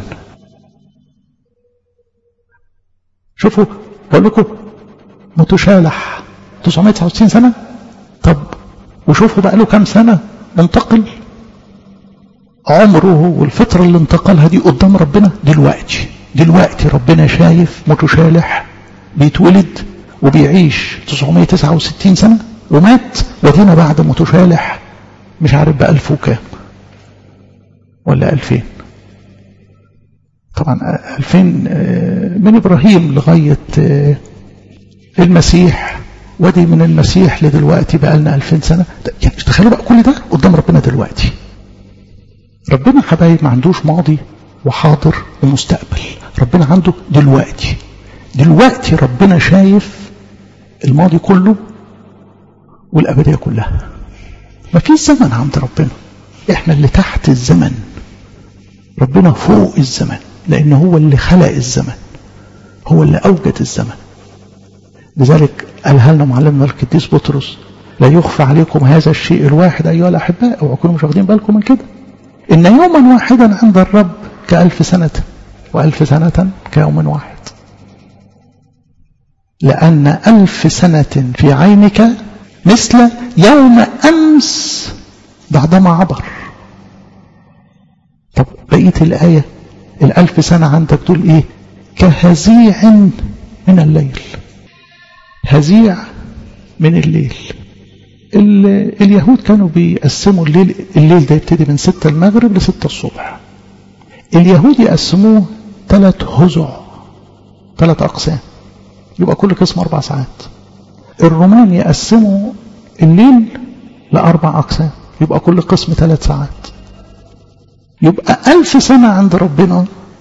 شوفوا بقول لكم متشالح 999 سنه طب وشوفوا بقى له كام سنة انتقل عمره والفترة اللي انتقلها دي قدام ربنا دلوقتي دلوقتي ربنا شايف متشالح بيتولد وبيعيش 969 سنة ومات ودينا بعد متشالح مش عارف بقى ألف وكام ولا ألفين طبعا ألفين من إبراهيم لغاية المسيح ودي من المسيح لدلوقتي بقى لنا 2000 سنة يعني تخيلوا بقى كل ده قدام ربنا دلوقتي ربنا حبايب ما عندوش ماضي وحاضر ومستقبل ربنا عنده دلوقتي دلوقتي ربنا شايف الماضي كله والأبدية كلها ما فيش زمن عند ربنا احنا اللي تحت الزمن ربنا فوق الزمن لأن هو اللي خلق الزمن هو اللي أوجد الزمن لذلك قالها لنا معلمنا القديس بطرس لا يخفى عليكم هذا الشيء الواحد أيها الأحباء اوعوا تكونوا مش واخدين بالكم من كده إن يوما واحدا عند الرب كألف سنة وألف سنة كيوم واحد لأن ألف سنة في عينك مثل يوم أمس بعدما عبر طب بقية الآية الألف سنة عندك دول إيه كهزيع من الليل هزيع من الليل اليهود كانوا بيقسموا الليل الليل ده يبتدي من ستة المغرب لستة الصبح اليهود يقسموه ثلاث هزع ثلاث أقسام يبقى كل قسم أربع ساعات الرومان يقسموا الليل لأربع أقسام يبقى كل قسم ثلاث ساعات يبقى ألف سنة عند ربنا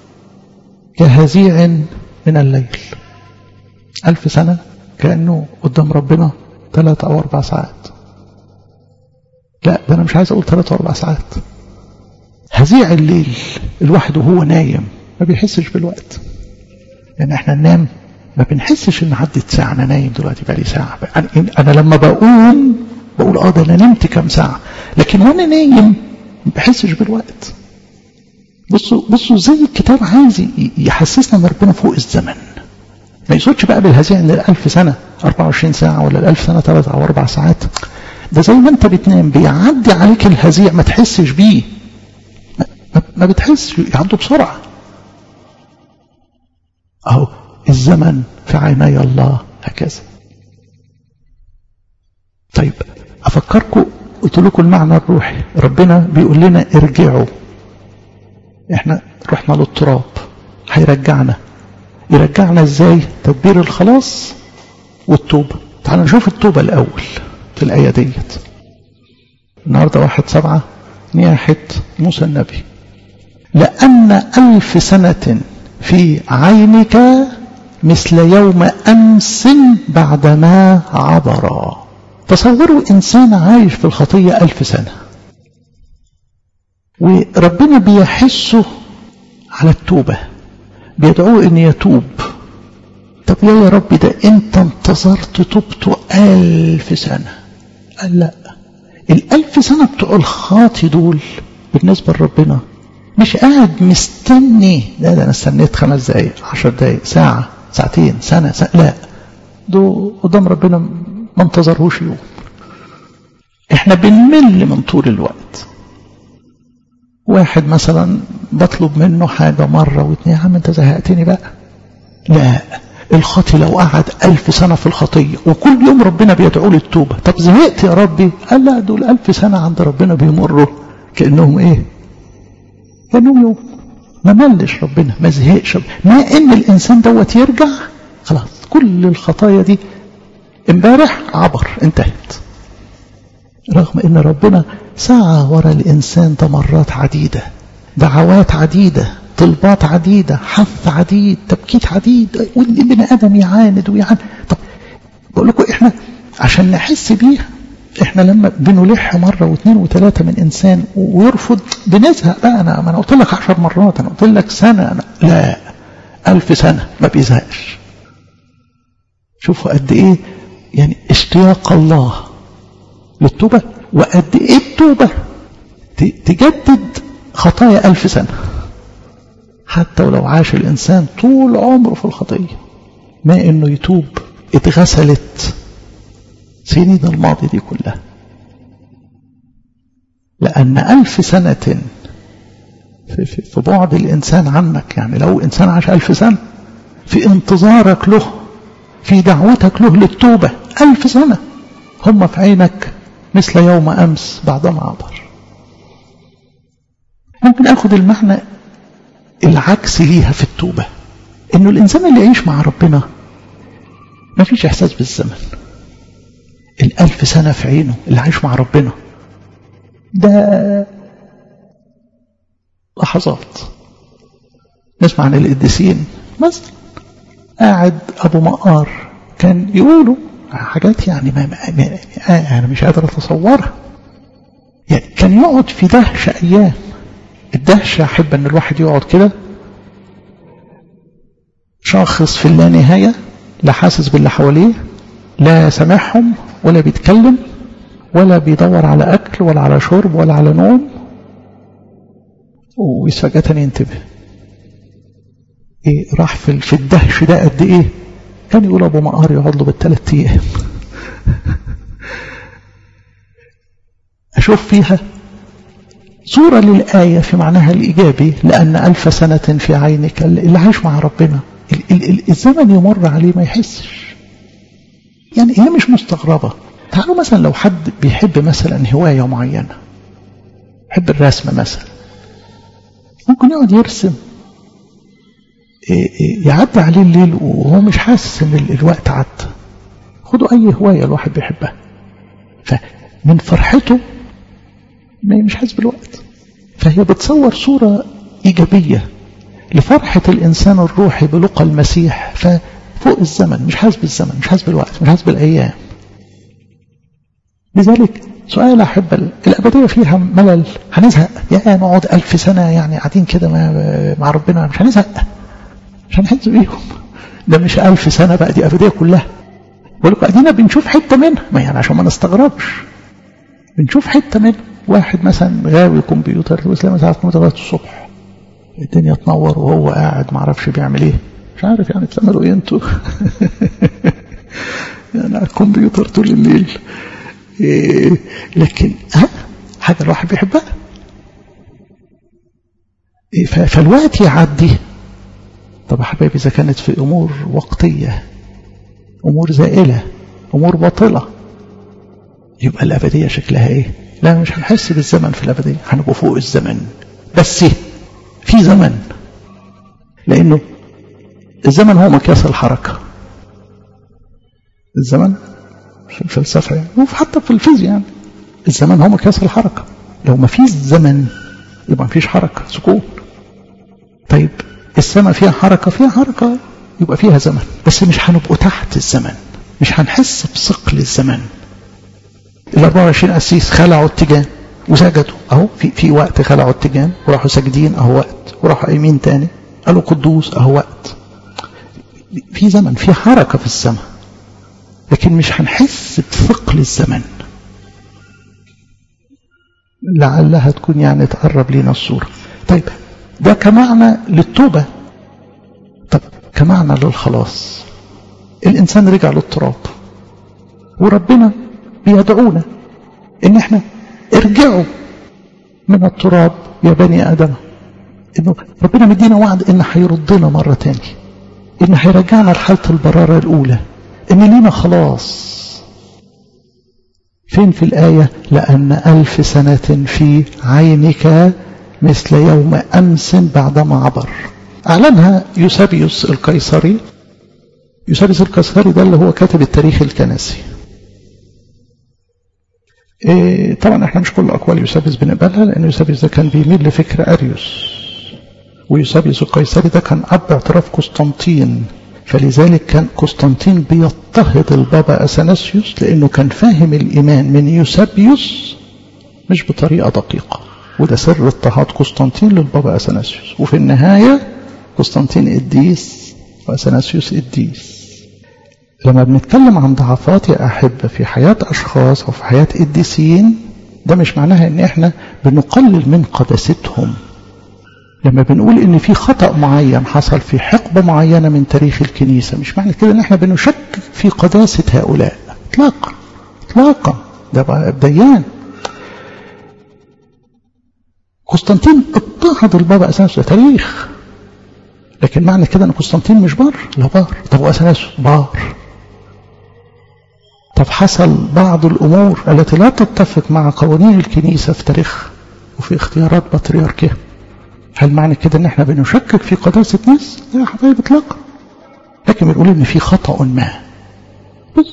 كهزيع من الليل ألف سنة كأنه قدام ربنا ثلاث أو أربع ساعات لا ده أنا مش عايز أقول ثلاث أو أربع ساعات هزيع الليل الواحد وهو نايم ما بيحسش بالوقت يعني احنا ننام ما بنحسش ان عدت ساعة انا نايم دلوقتي بقالي ساعة انا, أنا لما بقوم بقول اه ده انا نمت كام ساعة لكن وانا نايم ما بحسش بالوقت بصوا بصوا زي الكتاب عايز يحسسنا ان ربنا فوق الزمن ما يقصدش بقى بالهزيع ان الألف سنة 24 ساعة ولا الألف سنة 3 أو 4 ساعات ده زي ما أنت بتنام بيعدي عليك الهزيع ما تحسش بيه ما, ما بتحسش يعدوا بسرعة أهو الزمن في عيني الله هكذا طيب أفكركم قلت لكم المعنى الروحي ربنا بيقول لنا ارجعوا احنا رحنا للتراب هيرجعنا يرجعنا ازاي تدبير الخلاص والتوبة تعالوا نشوف التوبة الأول في الآية ديت النهاردة واحد سبعة نياحة موسى النبي لأن ألف سنة في عينك مثل يوم أمس بعدما عبر تصوروا إنسان عايش في الخطية ألف سنة وربنا بيحسه على التوبة بيدعوه ان يتوب طب يا يا رب ده انت انتظرت توبته ألف سنة قال لا الألف سنة بتوع الخاطي دول بالنسبة لربنا مش قاعد مستني لا ده انا استنيت خمس دقايق عشر دقايق ساعة ساعتين سنة, سنة لا ده قدام ربنا ما انتظرهوش يوم احنا بنمل من طول الوقت واحد مثلا بطلب منه حاجة مرة واثنين يا عم انت زهقتني بقى لا الخاطي لو قعد ألف سنة في الخطية وكل يوم ربنا بيدعو للتوبة طب زهقت يا ربي قال لا دول ألف سنة عند ربنا بيمروا كأنهم ايه كأنهم يوم ما ملش ربنا ما زهقش ما ان الانسان دوت يرجع خلاص كل الخطايا دي امبارح عبر انتهت رغم ان ربنا سعى وراء الانسان ده مرات عديده دعوات عديده طلبات عديده حث عديد تبكيت عديد والابن ادم يعاند ويعاند طب بقول لكم احنا عشان نحس بيها احنا لما بنلح مره واثنين وثلاثه من انسان ويرفض بنزهق بقى انا ما انا قلت لك عشر مرات انا قلت لك سنه أنا لا ألف سنه ما بيزهقش شوفوا قد ايه يعني اشتياق الله للتوبة وقد ايه التوبة تجدد خطايا ألف سنة حتى ولو عاش الإنسان طول عمره في الخطية ما إنه يتوب اتغسلت سنين الماضي دي كلها لأن ألف سنة في, في, في بعد الإنسان عنك يعني لو إنسان عاش ألف سنة في انتظارك له في دعوتك له للتوبة ألف سنة هم في عينك مثل يوم أمس بعدما عبر ممكن أخذ المعنى العكس ليها في التوبة إنه الإنسان اللي يعيش مع ربنا ما فيش إحساس بالزمن الألف سنة في عينه اللي عايش مع ربنا ده لحظات نسمع عن القديسين مثلا قاعد أبو مقار كان يقولوا حاجات يعني ما, ما, ما أنا مش قادر أتصورها يعني كان يقعد في دهشة أيام الدهشة أحب أن الواحد يقعد كده شاخص في اللانهاية لا حاسس باللي حواليه لا سامعهم ولا بيتكلم ولا بيدور على أكل ولا على شرب ولا على نوم وفجأة ينتبه إيه راح في في الدهش ده قد إيه كان يقول أبو مقار يقعد له بالثلاث أيام أشوف فيها صورة للآية في معناها الإيجابي لأن ألف سنة في عينك اللي عايش مع ربنا الزمن يمر عليه ما يحسش يعني هي مش مستغربة تعالوا مثلا لو حد بيحب مثلا هواية معينة يحب الرسم مثلا ممكن يقعد يرسم يعدي عليه الليل وهو مش حاسس ان الوقت عدى خدوا اي هواية الواحد بيحبها فمن فرحته مش حاسس بالوقت فهي بتصور صورة إيجابية لفرحة الإنسان الروحي بلقى المسيح ففوق الزمن مش حاسس بالزمن مش حاسس بالوقت مش حاسس بالأيام لذلك سؤال أحب الأبدية فيها ملل هنزهق يا نقعد ألف سنة يعني قاعدين كده مع ربنا مش هنزهق مش هنحس بيهم ده مش ألف سنة بقى دي أبدية كلها بقول لكم أدينا بنشوف حتة منها ما يعني عشان ما نستغربش بنشوف حتة منها واحد مثلا غاوي كمبيوتر تبص لما ساعة لغاية الصبح الدنيا تنور وهو قاعد ما اعرفش بيعمل ايه مش عارف يعني بتعملوا ايه انتوا يعني على الكمبيوتر طول الليل إيه لكن ها حاجة الواحد بيحبها إيه فالوقت يعدي طب يا حبايبي إذا كانت في أمور وقتية أمور زائلة أمور باطلة يبقى الأبدية شكلها إيه لا مش هنحس بالزمن في الأبدية هنبقى فوق الزمن بس في زمن لأنه الزمن هو مقياس الحركة الزمن في الفلسفة يعني وحتى في الفيزياء يعني الزمن هو مقياس الحركة لو ما فيش زمن يبقى ما فيش حركة سكون طيب السماء فيها حركة فيها حركة يبقى فيها زمن بس مش هنبقوا تحت الزمن مش هنحس بثقل الزمن ال 24 قسيس خلعوا التيجان وسجدوا اهو في في وقت خلعوا التيجان وراحوا ساجدين اهو وقت وراحوا قايمين تاني قالوا قدوس اهو وقت في زمن في حركة في السماء لكن مش هنحس بثقل الزمن لعلها تكون يعني تقرب لنا الصورة طيب ده كمعنى للتوبة طب كمعنى للخلاص الإنسان رجع للتراب وربنا بيدعونا إن احنا ارجعوا من التراب يا بني آدم إنه ربنا مدينا وعد إن هيردنا مرة تاني إن هيرجعنا لحالة البرارة الأولى إن لينا خلاص فين في الآية لأن ألف سنة في عينك مثل يوم أمس بعدما عبر أعلنها يوسابيوس القيصري يوسابيوس القيصري ده اللي هو كاتب التاريخ الكنسي إيه طبعا احنا مش كل أقوال يوسابيوس بنقبلها لأن يوسابيوس ده كان بيميل لفكر أريوس ويوسابيوس القيصري ده كان أب اعتراف قسطنطين فلذلك كان قسطنطين بيضطهد البابا أثناسيوس لأنه كان فاهم الإيمان من يوسابيوس مش بطريقة دقيقة وده سر اضطهاد قسطنطين للبابا أثناسيوس وفي النهاية قسطنطين قديس وأثناسيوس قديس لما بنتكلم عن ضعفات يا أحبة في حياة أشخاص أو في حياة قديسين ده مش معناها إن إحنا بنقلل من قداستهم لما بنقول ان في خطأ معين حصل في حقبة معينة من تاريخ الكنيسة مش معنى كده ان احنا بنشكك في قداسة هؤلاء اطلاقا اطلاقا ده بقى ديان قسطنطين اضطهد البابا اثناسيوس ده تاريخ لكن معنى كده ان قسطنطين مش بار لا بار طب واثناسيوس بار طب حصل بعض الامور التي لا تتفق مع قوانين الكنيسة في تاريخ وفي اختيارات بطريركها هل معنى كده ان احنا بنشكك في قداسة ناس لا يا حبايبي اطلاقا لكن بنقول ان في خطأ ما بس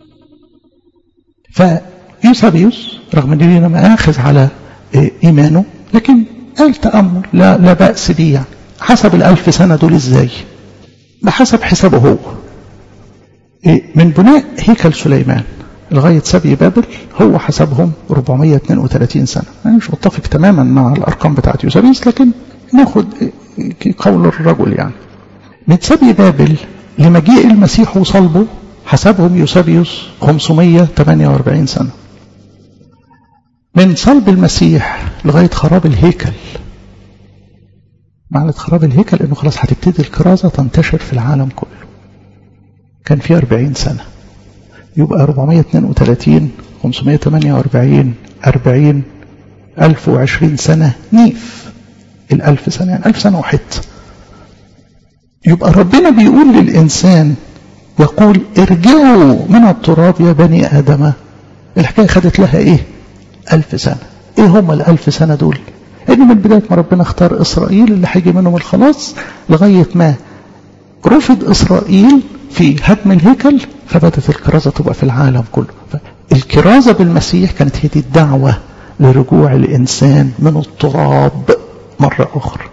فيوسابيوس رغم ان لينا مآخذ على ايمانه لكن قال تأمل لا, لا بأس به يعني حسب الألف سنة دول ازاي بحسب حسابه هو من بناء هيكل سليمان لغاية سبي بابل هو حسبهم 432 سنة أنا مش متفق تماما مع الأرقام بتاعت يوسابيس لكن ناخد قول الرجل يعني من سبي بابل لمجيء المسيح وصلبه حسبهم يوسابيوس 548 سنة من صلب المسيح لغاية خراب الهيكل معنى خراب الهيكل انه خلاص هتبتدي الكرازة تنتشر في العالم كله كان في 40 سنة يبقى 432 548 40 1020 سنة نيف الألف سنة يعني ألف سنة وحت يبقى ربنا بيقول للإنسان يقول ارجعوا من التراب يا بني آدم الحكاية خدت لها إيه ألف سنة إيه هم الألف سنة دول إن من بداية ما ربنا اختار إسرائيل اللي هيجي منهم الخلاص لغاية ما رفض إسرائيل في هدم الهيكل فبدت الكرازة تبقى في العالم كله الكرازة بالمسيح كانت هي دي الدعوة لرجوع الإنسان من التراب مرة أخرى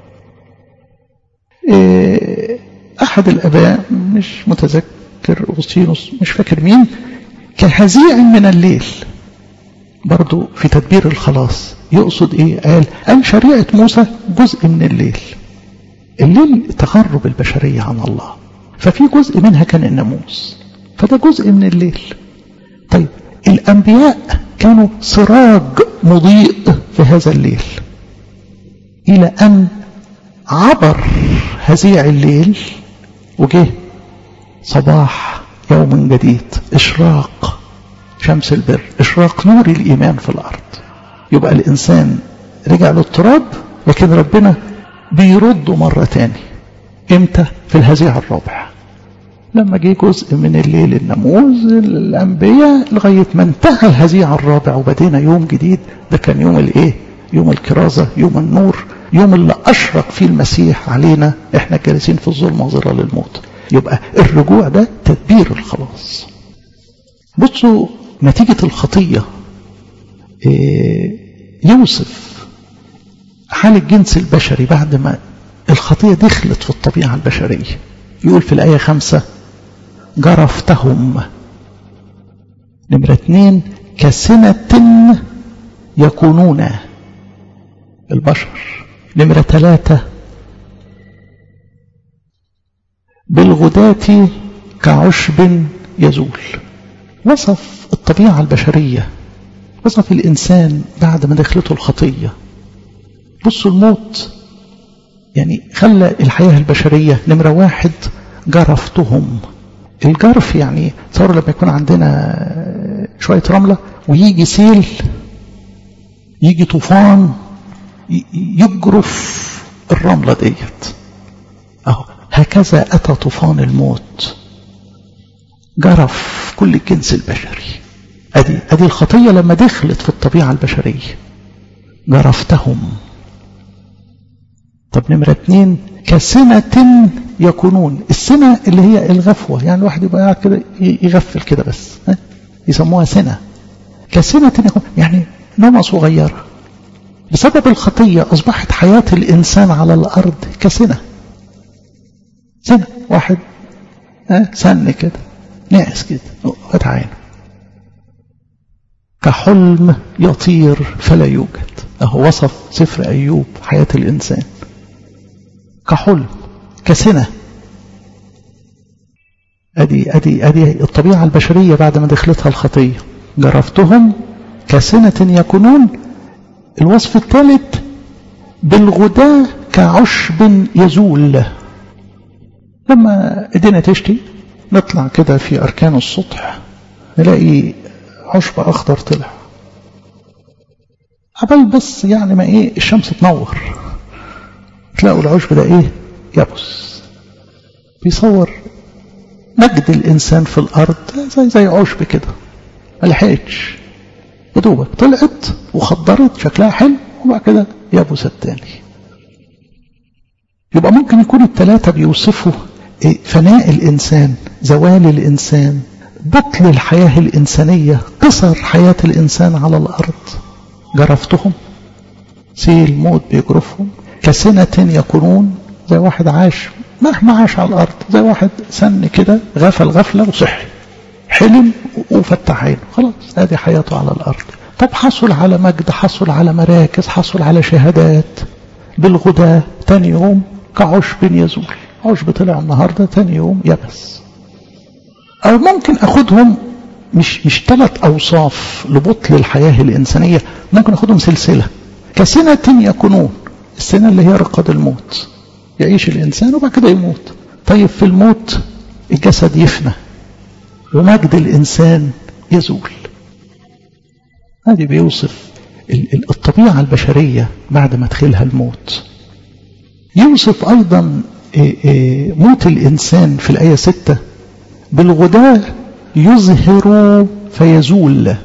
أحد الأباء مش متذكر أغسطينوس مش فاكر مين كهزيع من الليل برضو في تدبير الخلاص يقصد ايه قال قال شريعة موسى جزء من الليل الليل تغرب البشرية عن الله ففي جزء منها كان الناموس فده جزء من الليل طيب الأنبياء كانوا سراج مضيء في هذا الليل إلى أن عبر هزيع الليل وجه صباح يوم جديد إشراق شمس البر إشراق نور الإيمان في الأرض يبقى الإنسان رجع للتراب لكن ربنا بيرده مرة تاني إمتى في الهزيع الرابع لما جه جزء من الليل الناموس الأنبياء لغاية ما انتهى الهزيع الرابع وبدينا يوم جديد ده كان يوم الإيه يوم الكرازة يوم النور يوم اللي أشرق فيه المسيح علينا إحنا جالسين في الظلمة ظلال للموت يبقى الرجوع ده تدبير الخلاص بصوا نتيجة الخطية إيه يوصف حال الجنس البشري بعد ما الخطية دخلت في الطبيعة البشرية يقول في الآية خمسة جرفتهم نمرة اتنين كسنة يكونون البشر نمرة ثلاثة بالغداة كعشب يزول وصف الطبيعة البشرية وصف الإنسان بعد ما دخلته الخطية بصوا الموت يعني خلى الحياة البشرية نمرة واحد جرفتهم الجرف يعني تصوروا لما يكون عندنا شوية رملة ويجي سيل يجي طوفان يجرف الرملة ديت أهو هكذا أتى طوفان الموت جرف كل الجنس البشري أدي, أدي الخطية لما دخلت في الطبيعة البشرية جرفتهم طب نمرة اتنين كسنة يكونون السنة اللي هي الغفوة يعني الواحد يبقى قاعد كده يغفل كده بس يسموها سنة كسنة يكون يعني نومة صغيرة بسبب الخطية أصبحت حياة الإنسان على الأرض كسنة سنة واحد سن كده ناعس كده فتح عينه كحلم يطير فلا يوجد أهو وصف سفر أيوب حياة الإنسان كحلم كسنة أدي, أدي, أدي الطبيعة البشرية بعد ما دخلتها الخطية جرفتهم كسنة يكونون الوصف الثالث بالغداة كعشب يزول لما الدنيا تشتي نطلع كده في أركان السطح نلاقي عشب أخضر طلع عبال بس يعني ما إيه الشمس تنور تلاقوا العشب ده إيه يبس بيصور مجد الإنسان في الأرض زي زي عشب كده ما لحقتش يدوبك طلعت وخضرت شكلها حلو وبعد كده يبس التاني يبقى ممكن يكون الثلاثة بيوصفوا فناء الإنسان زوال الإنسان بطل الحياة الإنسانية قصر حياة الإنسان على الأرض جرفتهم سيل موت بيجرفهم كسنة يكونون زي واحد عاش مهما عاش على الأرض زي واحد سن كده غفل غفلة وصحي حلم وفتح عينه خلاص هذه حياته على الأرض طب حصل على مجد حصل على مراكز حصل على شهادات بالغداء تاني يوم كعشب يزول عشب طلع النهاردة تاني يوم يبس أو ممكن أخدهم مش مش ثلاث أوصاف لبطل الحياة الإنسانية ممكن أخدهم سلسلة كسنة يكونون السنة اللي هي رقد الموت يعيش الإنسان وبعد كده يموت طيب في الموت الجسد يفنى ومجد الإنسان يزول هذه بيوصف الطبيعة البشرية بعد ما تدخلها الموت يوصف أيضا موت الإنسان في الآية ستة بالغداء يظهر فيزول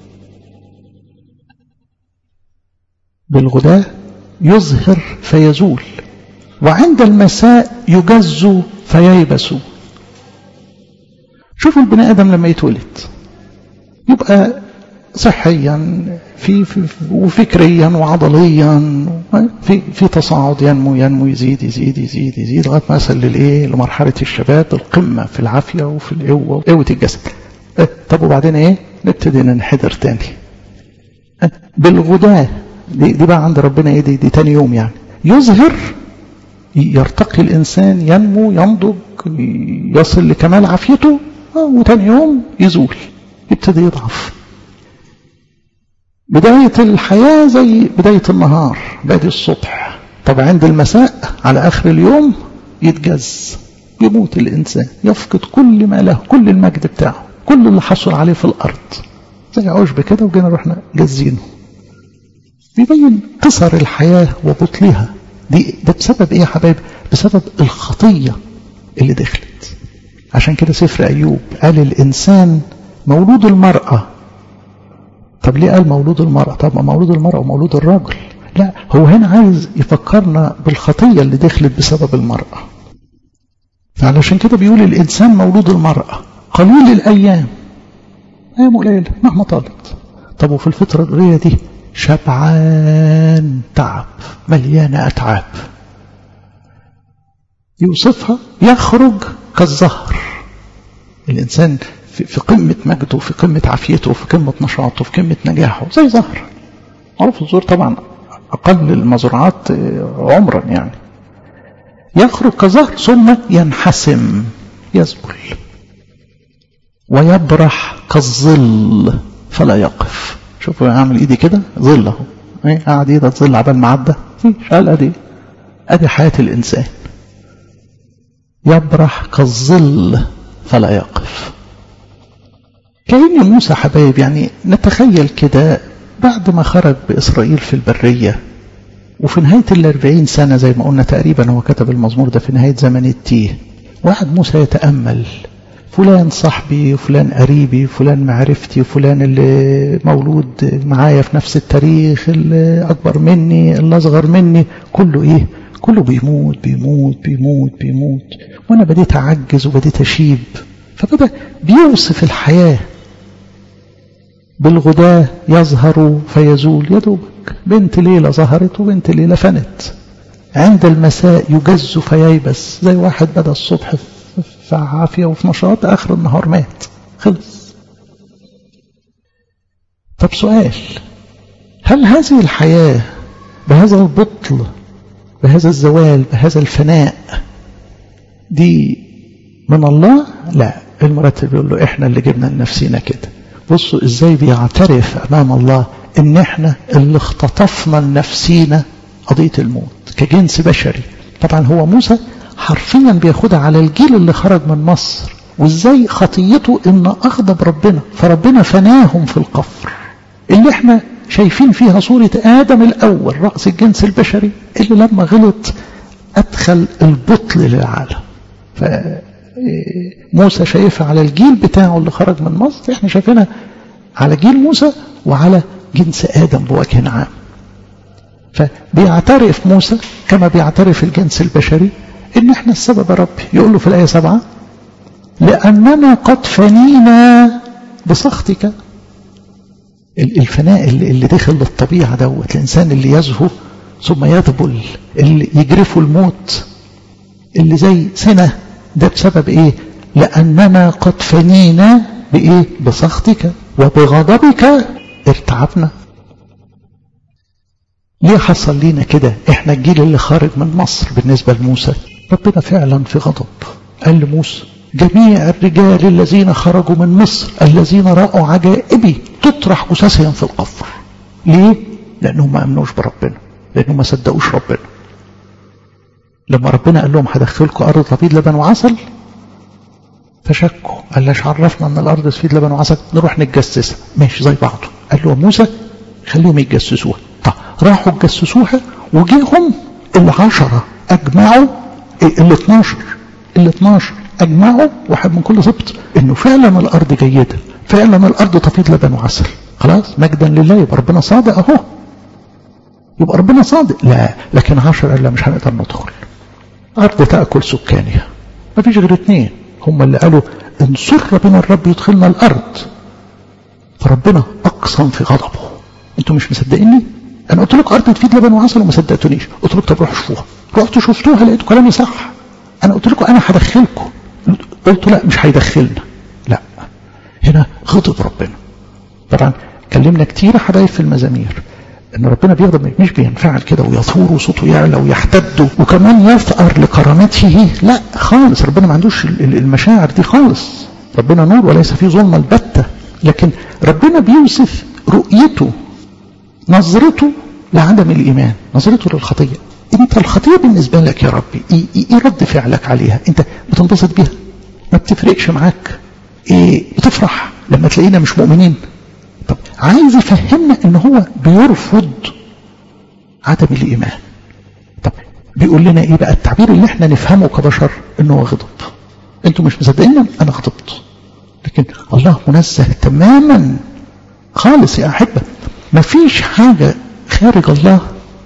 بالغداء يظهر فيزول وعند المساء يجز فييبس شوفوا البني آدم لما يتولد يبقى صحيا في, في وفكريا وعضليا في في تصاعد ينمو ينمو يزيد يزيد يزيد يزيد لغايه ما يصل للايه لمرحله الشباب القمه في العافيه وفي القوه قوه الجسد إيه طب وبعدين ايه نبتدي ننحدر تاني بالغداة دي, دي بقى عند ربنا ايه دي, دي تاني يوم يعني يظهر يرتقي الإنسان ينمو ينضج يصل لكمال عافيته وتاني يوم يزول يبتدي يضعف بداية الحياة زي بداية النهار بادي الصبح طب عند المساء على آخر اليوم يتجز يموت الإنسان يفقد كل ما له كل المجد بتاعه كل اللي حصل عليه في الأرض زي عشب كده وجينا رحنا جزينه بيبين قصر الحياة وبطلها دي ده بسبب ايه يا حبايب بسبب الخطية اللي دخلت عشان كده سفر أيوب قال الإنسان مولود المرأة طب ليه قال مولود المرأة طب ما مولود المرأة ومولود الرجل لا هو هنا عايز يفكرنا بالخطية اللي دخلت بسبب المرأة فعلشان كده بيقول الإنسان مولود المرأة قليل الأيام أيام قليلة مهما طالت طب وفي الفترة القليلة دي شبعان تعب مليانة أتعاب يوصفها يخرج كالزهر الإنسان في قمة مجده في قمة عافيته في قمة نشاطه في قمة نجاحه زي زهر معروف الزهور طبعا أقل المزروعات عمرا يعني يخرج كزهر ثم ينحسم يزبل ويبرح كالظل فلا يقف شوفوا اعمل ايدي كده ظل اهو ايه قاعد ايدك ظل عبال ما عدى مفيش قال ادي ادي حياه الانسان يبرح كالظل فلا يقف كأن موسى حبايب يعني نتخيل كده بعد ما خرج بإسرائيل في البرية وفي نهاية الأربعين سنة زي ما قلنا تقريبا هو كتب المزمور ده في نهاية زمن التيه واحد موسى يتأمل فلان صاحبي وفلان قريبي وفلان معرفتي وفلان اللي مولود معايا في نفس التاريخ اللي أكبر مني اللي أصغر مني كله إيه كله بيموت بيموت بيموت بيموت وأنا بديت أعجز وبديت أشيب فبدأ بيوصف الحياة بالغداة يظهر فيزول يا دوبك بنت ليلة ظهرت وبنت ليلة فنت عند المساء يجز فييبس زي واحد بدأ الصبح في عافية وفي نشاط آخر النهار مات خلص طب سؤال هل هذه الحياة بهذا البطل بهذا الزوال بهذا الفناء دي من الله لا المرتب يقول له احنا اللي جبنا لنفسنا كده بصوا ازاي بيعترف امام الله ان احنا اللي اختطفنا لنفسينا قضية الموت كجنس بشري طبعا هو موسى حرفيا بياخدها على الجيل اللي خرج من مصر وازاي خطيته ان اغضب ربنا فربنا فناهم في القفر اللي احنا شايفين فيها صورة آدم الأول رأس الجنس البشري اللي لما غلط أدخل البطل للعالم فموسى شايفها على الجيل بتاعه اللي خرج من مصر احنا شايفينها على جيل موسى وعلى جنس آدم بوجه عام فبيعترف موسى كما بيعترف الجنس البشري ان احنا السبب يا ربي يقول له في الآية سبعة لأننا قد فنينا بسخطك الفناء اللي دخل للطبيعة دوت الإنسان اللي يزهو ثم يذبل اللي يجرفه الموت اللي زي سنة ده بسبب ايه لأننا قد فنينا بإيه بسخطك وبغضبك ارتعبنا ليه حصل لينا كده احنا الجيل اللي خارج من مصر بالنسبة لموسى ربنا فعلا في غضب قال لموسى جميع الرجال الذين خرجوا من مصر الذين رأوا عجائبي تطرح جثثهم في القفر ليه؟ لأنهم ما أمنوش بربنا لأنهم ما صدقوش ربنا لما ربنا قال لهم هدخلكم أرض تفيض لبن وعسل فشكوا قال لاش عرفنا أن الأرض تفيض لبن وعسل نروح نتجسسها ماشي زي بعضه قال له موسى خليهم يتجسسوها طب راحوا اتجسسوها وجيهم العشرة أجمعوا ال 12 ال 12 أجمعوا واحد من كل سبط إنه فعلا الأرض جيدة فعلا الأرض تفيض لبن وعسل خلاص مجدا لله يبقى ربنا صادق أهو يبقى ربنا صادق لا لكن عشر قال لا مش هنقدر ندخل أرض تأكل سكانها ما فيش غير اتنين هم اللي قالوا إن سر بنا الرب يدخلنا الأرض فربنا أقسم في غضبه أنتوا مش مصدقيني أنا قلت لكم أرض تفيد لبن وعسل وما صدقتونيش قلت لكم طب روحوا شوفوها رحتوا شفتوها لقيتوا كلامي صح أنا قلت لكم أنا هدخلكم قلت لا مش هيدخلنا لا هنا غضب ربنا طبعا اتكلمنا كتير يا حبايب في المزامير ان ربنا بيغضب مش بينفعل كده ويثور وصوته يعلى ويحتد وكمان يفقر لكرامته لا خالص ربنا ما عندوش المشاعر دي خالص ربنا نور وليس فيه ظلمه البته لكن ربنا بيوصف رؤيته نظرته لعدم الايمان نظرته للخطيه انت الخطيه بالنسبه لك يا ربي ايه, إيه رد فعلك عليها انت بتنبسط بيها ما بتفرقش معاك ايه بتفرح لما تلاقينا مش مؤمنين طب عايز يفهمنا ان هو بيرفض عدم الايمان طب بيقول لنا ايه بقى التعبير اللي احنا نفهمه كبشر انه غضب انتوا مش مصدقين انا غضبت لكن الله منزه تماما خالص يا احبه مفيش حاجه خارج الله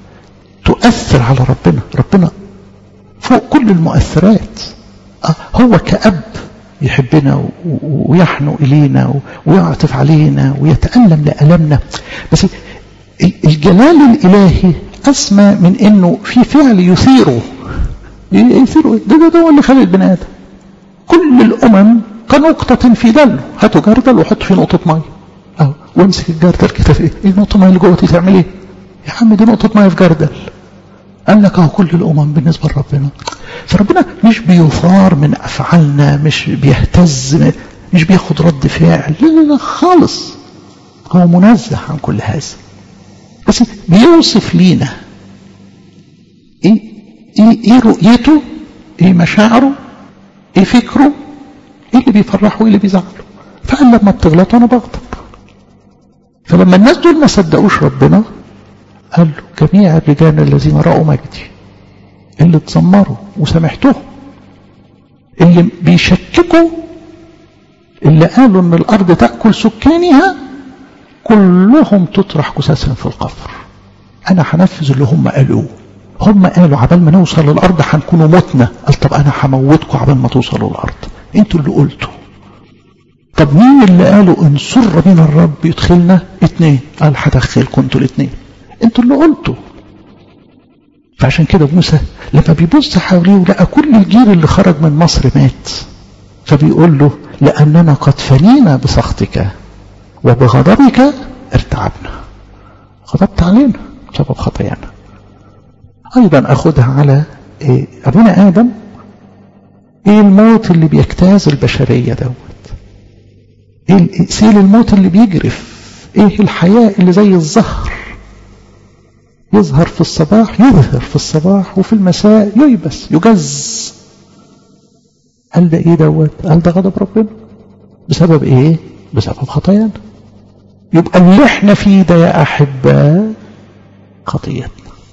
تؤثر على ربنا ربنا فوق كل المؤثرات هو كأب يحبنا ويحنو إلينا ويعطف علينا ويتألم لألمنا بس الجلال الإلهي أسمى من أنه في فعل يثيره يثيره ده ده, ده هو اللي خلق البني آدم كل الأمم كنقطة في دلو هاتوا جردل وحط فيه نقطة مية أهو وامسك الجردل كده في ايه النقطة المية اللي جوه دي تعمل ايه؟ يا عم دي نقطة مية في جردل قال لك اهو كل الامم بالنسبه لربنا فربنا مش بيثار من افعالنا مش بيهتز مش بياخد رد فعل لا لا لا خالص هو منزه عن كل هذا بس بيوصف لينا ايه ايه, إيه رؤيته ايه مشاعره ايه فكره ايه اللي بيفرحه وايه اللي بيزعله فقال لما بتغلط انا بغضب فلما الناس دول ما صدقوش ربنا قال له جميع الرجال الذين رأوا مجدي اللي اتذمروا وسامحتهم اللي بيشككوا اللي قالوا ان الارض تأكل سكانها كلهم تطرح جثثهم في القفر انا هنفذ اللي هم قالوه هم قالوا عبال ما نوصل للارض هنكونوا متنا قال طب انا هموتكم عبال ما توصلوا الارض انتوا اللي قلتوا طب مين اللي قالوا ان سر بنا الرب يدخلنا اتنين قال هدخلكم انتوا الاتنين انتوا اللي قلتوا فعشان كده موسى لما بيبص حواليه ولقى كل الجيل اللي خرج من مصر مات فبيقول له لأننا قد فنينا بسخطك وبغضبك ارتعبنا غضبت علينا بسبب خطايانا أيضا أخذها على إيه أبونا آدم إيه الموت اللي بيجتاز البشرية دوت إيه سيل الموت اللي بيجرف إيه الحياة اللي زي الزهر يظهر في الصباح يظهر في الصباح وفي المساء ييبس يجز قال ده ايه دوت قال ده غضب ربنا بسبب ايه بسبب خطايانا يبقى اللي احنا فيه ده يا احباء خطيتنا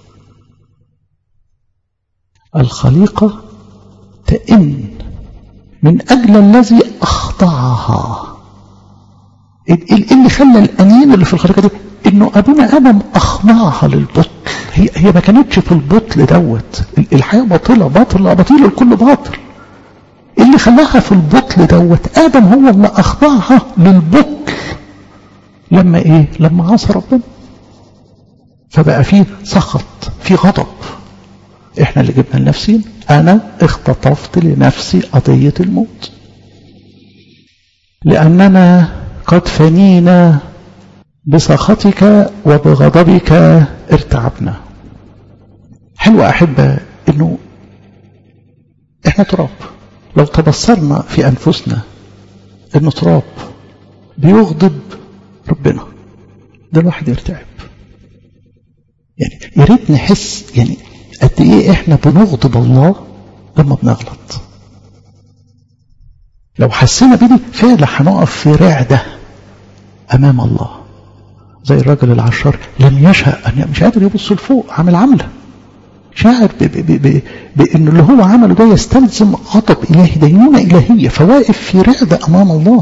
الخليقة تئن من أجل الذي أخضعها اللي خلى الأنين اللي في الخليقة دي انه ابونا ادم اخضعها للبطل هي هي ما كانتش في البطل دوت الحياه باطله باطله باطله الكل باطل اللي خلاها في البطل دوت ادم هو اللي اخضعها للبطل لما ايه لما عصى ربنا فبقى فيه سخط في غضب احنا اللي جبنا لنفسين انا اختطفت لنفسي قضيه الموت لاننا قد فنينا بسخطك وبغضبك ارتعبنا حلو أحبة أنه إحنا تراب لو تبصرنا في أنفسنا أنه تراب بيغضب ربنا ده الواحد يرتعب يعني يا ريت نحس يعني قد ايه احنا بنغضب الله لما بنغلط لو حسينا بدي فعلا هنقف في رعده امام الله زي الراجل العشار لم يشاء أن مش قادر يبص لفوق عامل عملة شاعر بأن اللي هو عمله ده يستلزم غضب إلهي دينونة إلهية فواقف في رعدة أمام الله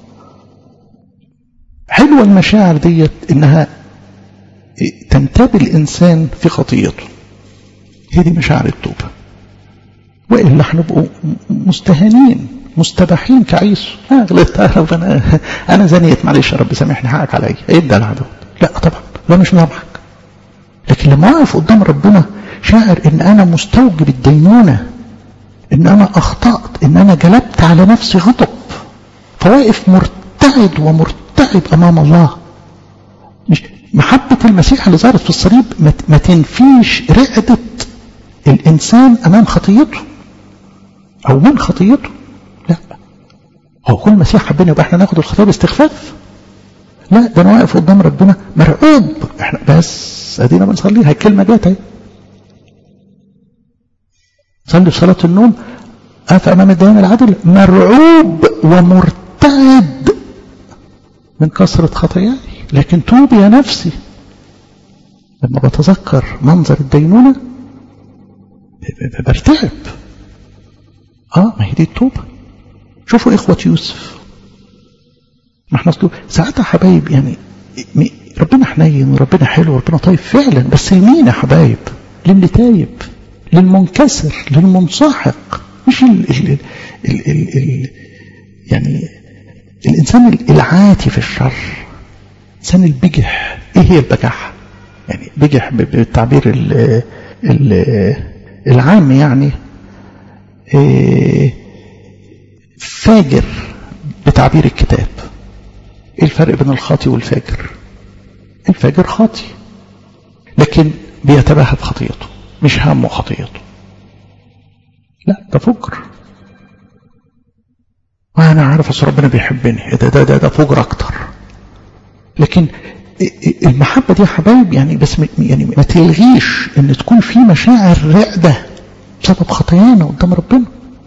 حلوة المشاعر ديت إنها تنتابي الإنسان في خطيته هي دي مشاعر التوبة وإلا هنبقوا مستهانين مستباحين كعيسو اه غلطت انا انا زنيت معلش يا رب سامحني حقك عليا ايه الدلع ده لا طبعا لا مش نضحك لكن لما اقف قدام ربنا شاعر ان انا مستوجب الدينونه ان انا اخطات ان انا جلبت على نفسي غضب فواقف مرتعد ومرتعب امام الله مش محبة المسيح اللي ظهرت في الصليب ما تنفيش رعدة الإنسان أمام خطيته أو من خطيته لا هو كل المسيح حبنا يبقى احنا ناخد الخطية باستخفاف لا ده انا واقف قدام ربنا مرعوب احنا بس ادينا بنصلي هي الكلمه جت اهي صلي في صلاه النوم اقف امام الديان العادل مرعوب ومرتعد من كثره خطاياي لكن توب يا نفسي لما بتذكر منظر الدينونه برتعب اه ما هي دي التوبه شوفوا اخوه يوسف ما احنا اصله ساعتها حبايب يعني ربنا حنين وربنا حلو وربنا طيب فعلا بس لمين يا حبايب للي تايب للمنكسر للمنسحق مش ال ال ال ال ال يعني الانسان العاتي في الشر الانسان البجح ايه هي البجاحه يعني بجح بالتعبير ال ال العام يعني إيه فاجر بتعبير الكتاب ايه الفرق بين الخاطي والفاجر الفاجر خاطي لكن بيتباهى بخطيئته مش همه خطيئته لا ده فجر وانا عارف اصل ربنا بيحبني ده ده ده, ده فجر اكتر لكن المحبه دي يا حبايب يعني بس يعني ما تلغيش ان تكون في مشاعر رعده بسبب خطايانا قدام ربنا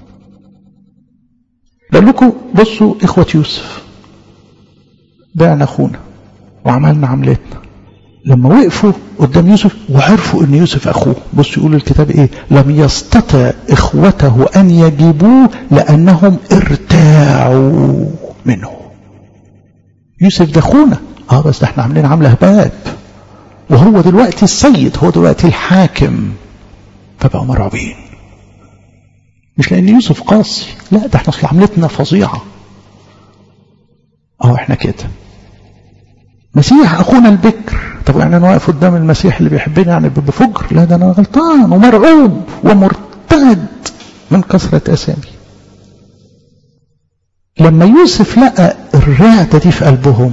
بقول لكم بصوا اخوه يوسف بعنا اخونا وعملنا عملتنا لما وقفوا قدام يوسف وعرفوا ان يوسف اخوه بص يقول الكتاب ايه لم يستطع اخوته ان يجيبوه لانهم ارتاعوا منه يوسف ده اخونا اه بس ده احنا عاملين عمله هباب وهو دلوقتي السيد هو دلوقتي الحاكم فبقوا مرعوبين مش لان يوسف قاسي لا ده احنا اصل عملتنا فظيعه اهو احنا كده مسيح اخونا البكر طب يعني انا واقف قدام المسيح اللي بيحبني يعني بفجر لا ده انا غلطان ومرعوب ومرتعد من كثرة اسامي لما يوسف لقى الرعدة دي في قلبهم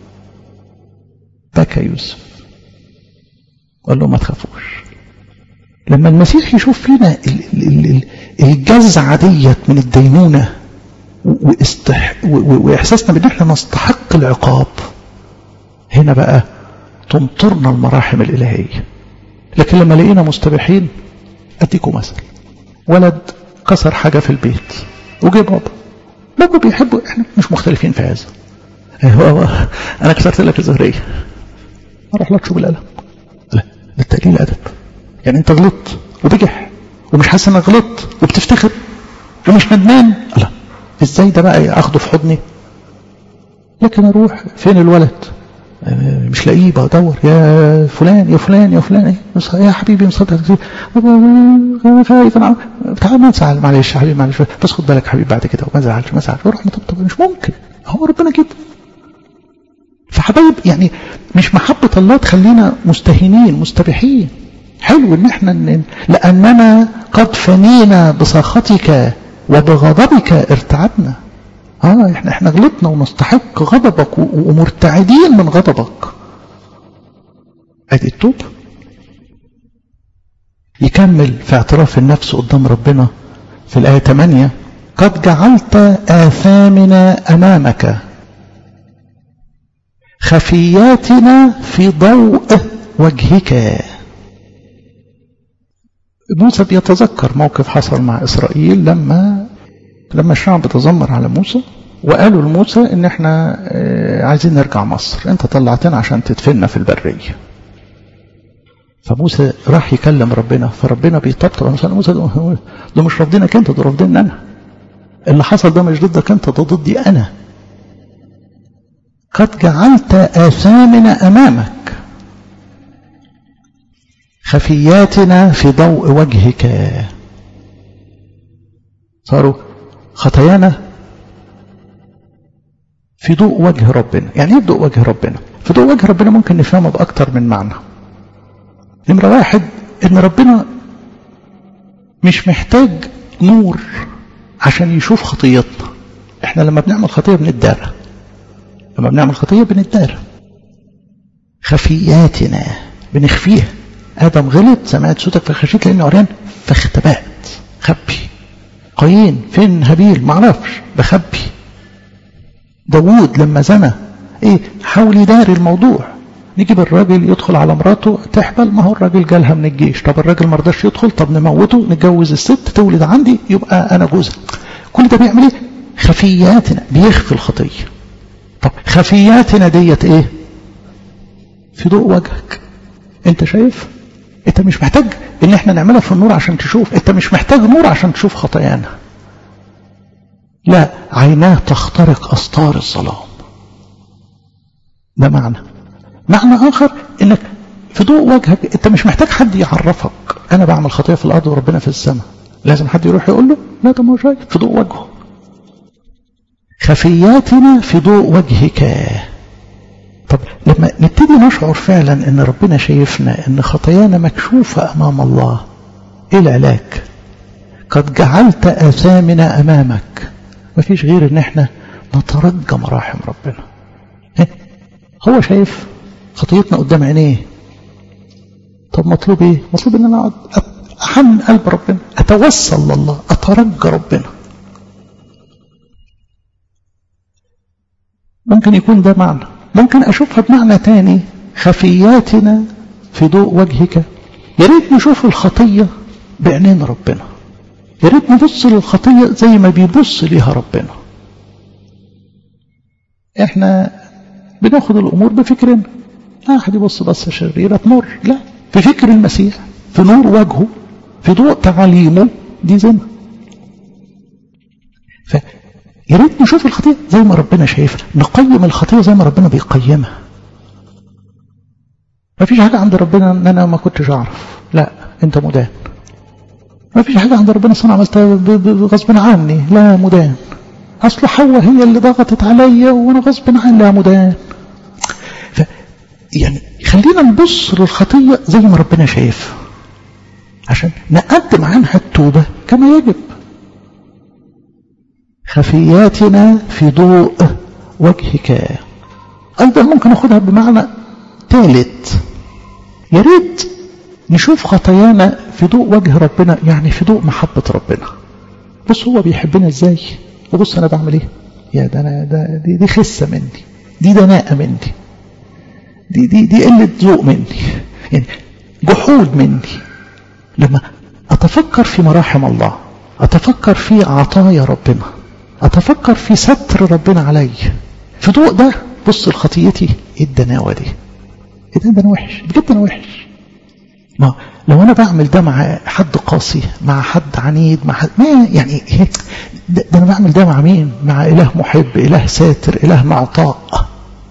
بكى يوسف قال له ما تخافوش لما المسيح يشوف فينا الجزعة ديت من الدينونة واستح... واحساسنا بان احنا نستحق العقاب هنا بقى تمطرنا المراحم الالهيه لكن لما لقينا مستبيحين اديكم مثل ولد كسر حاجه في البيت وجه بابا بابا بيحبه احنا مش مختلفين في هذا هو انا كسرت لك الزهريه اروح لك شو بالقلم لا ده تقليل ادب يعني انت غلطت وبجح ومش حاسس انك غلطت وبتفتخر ومش ندمان لا ازاي ده بقى اخده في حضني لكن اروح فين الولد مش لاقيه بدور يا فلان يا فلان يا فلان يا حبيبي مصدق خايف انا تعال ما تزعل معلش يا حبيبي معلش بس خد بالك حبيبي بعد كده وما تزعلش ما تزعلش واروح مطبطب مش ممكن هو ربنا كده فحبايب يعني مش محبة الله تخلينا مستهينين مستبيحين حلو ان احنا ن... لاننا قد فنينا بساختك وبغضبك ارتعبنا اه احنا احنا غلطنا ونستحق غضبك ومرتعدين من غضبك ادي التوب يكمل في اعتراف النفس قدام ربنا في الآية 8 قد جعلت آثامنا أمامك خفياتنا في ضوء وجهك موسى بيتذكر موقف حصل مع إسرائيل لما لما الشعب تذمر على موسى وقالوا لموسى ان احنا عايزين نرجع مصر انت طلعتنا عشان تدفننا في البرية فموسى راح يكلم ربنا فربنا بيطبطب موسى موسى ده مش رافضينك انت ده رافضيني انا اللي حصل ده مش ضدك انت ده ضدي انا قد جعلت آثامنا أمامك خفياتنا في ضوء وجهك صاروا خطايانا في ضوء وجه ربنا يعني ايه ضوء وجه ربنا في ضوء وجه ربنا ممكن نفهمه بأكتر من معنى نمرة واحد ان ربنا مش محتاج نور عشان يشوف خطيتنا احنا لما بنعمل خطية بنتدارى لما بنعمل خطية بنتدارى خفياتنا بنخفيها آدم غلط سمعت صوتك فخشيت لأني عريان فاختبأت خبي قايين فين هابيل معرفش بخبي داوود لما زنى ايه حاول يداري الموضوع نجيب الراجل يدخل على مراته تحبل ما هو الراجل جالها من الجيش طب الراجل ما رضاش يدخل طب نموته نتجوز الست تولد عندي يبقى انا جوزها كل ده بيعمل ايه خفياتنا بيخفي الخطيه طب خفياتنا ديت ايه في ضوء وجهك انت شايف انت مش محتاج ان احنا نعملها في النور عشان تشوف انت مش محتاج نور عشان تشوف خطايانا لا عيناه تخترق استار الظلام ده معنى معنى اخر انك في ضوء وجهك انت مش محتاج حد يعرفك انا بعمل خطيه في الارض وربنا في السماء لازم حد يروح يقول له لا ده ما هو شايف في ضوء وجهه خفياتنا في ضوء وجهك طب لما نبتدي نشعر فعلا ان ربنا شايفنا ان خطايانا مكشوفة امام الله ايه العلاج قد جعلت اثامنا امامك مفيش غير ان احنا نترجى مراحم ربنا إيه؟ هو شايف خطيتنا قدام عينيه طب مطلوب ايه مطلوب ان انا اقعد احن قلب ربنا اتوسل لله اترجى ربنا ممكن يكون ده معنى ممكن أشوفها بمعنى تاني خفياتنا في ضوء وجهك يا ريت نشوف الخطية بعينين ربنا يا ريت نبص للخطية زي ما بيبص ليها ربنا احنا بناخد الأمور بفكرنا لا أحد يبص بصة شريرة تمر لا في فكر المسيح في نور وجهه في ضوء تعاليمه دي زنا ف يا ريت نشوف الخطيئة زي ما ربنا شايفها نقيم الخطيئة زي ما ربنا بيقيمها ما فيش حاجة عند ربنا ان انا ما كنتش اعرف لا انت مدان ما فيش حاجة عند ربنا انا عملتها غصب عني لا مدان اصل حواء هي اللي ضغطت عليا وانا غصب عني لا مدان ف يعني خلينا نبص للخطية زي ما ربنا شايفها عشان نقدم عنها التوبة كما يجب خفياتنا في ضوء وجهك أيضا ممكن أخذها بمعنى ثالث يا ريت نشوف خطايانا في ضوء وجه ربنا يعني في ضوء محبة ربنا بص هو بيحبنا ازاي وبص أنا بعمل ايه يا ده أنا ده دي, دي خسة مني دي دناءة مني دي دي دي قلة ذوق مني يعني جحود مني لما أتفكر في مراحم الله أتفكر في عطايا ربنا أتفكر في ستر ربنا علي في ضوء ده بص لخطيتي ايه الدناوة دي ايه ده, ده انا وحش بجد انا وحش ما لو انا بعمل ده مع حد قاسي مع حد عنيد مع حد ما يعني ده, ده انا بعمل ده مع مين مع اله محب اله ساتر اله معطاء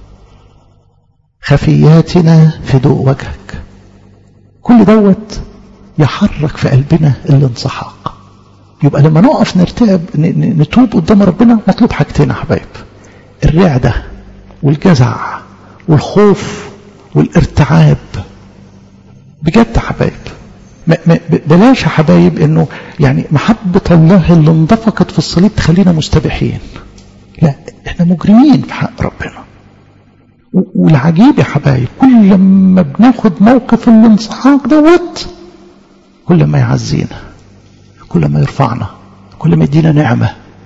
خفياتنا في ضوء وجهك كل دوت يحرك في قلبنا الانسحاق يبقى لما نقف نرتعب نتوب قدام ربنا مطلوب حاجتين يا حبايب الرعدة والجزع والخوف والارتعاب بجد يا حبايب بلاش يا حبايب انه يعني محبة الله اللي اندفقت في الصليب تخلينا مستبيحين لا احنا مجرمين في حق ربنا والعجيب يا حبايب كل ما بناخد موقف الانسحاق دوت كل ما يعزينا كل ما يرفعنا كل ما يدينا نعمة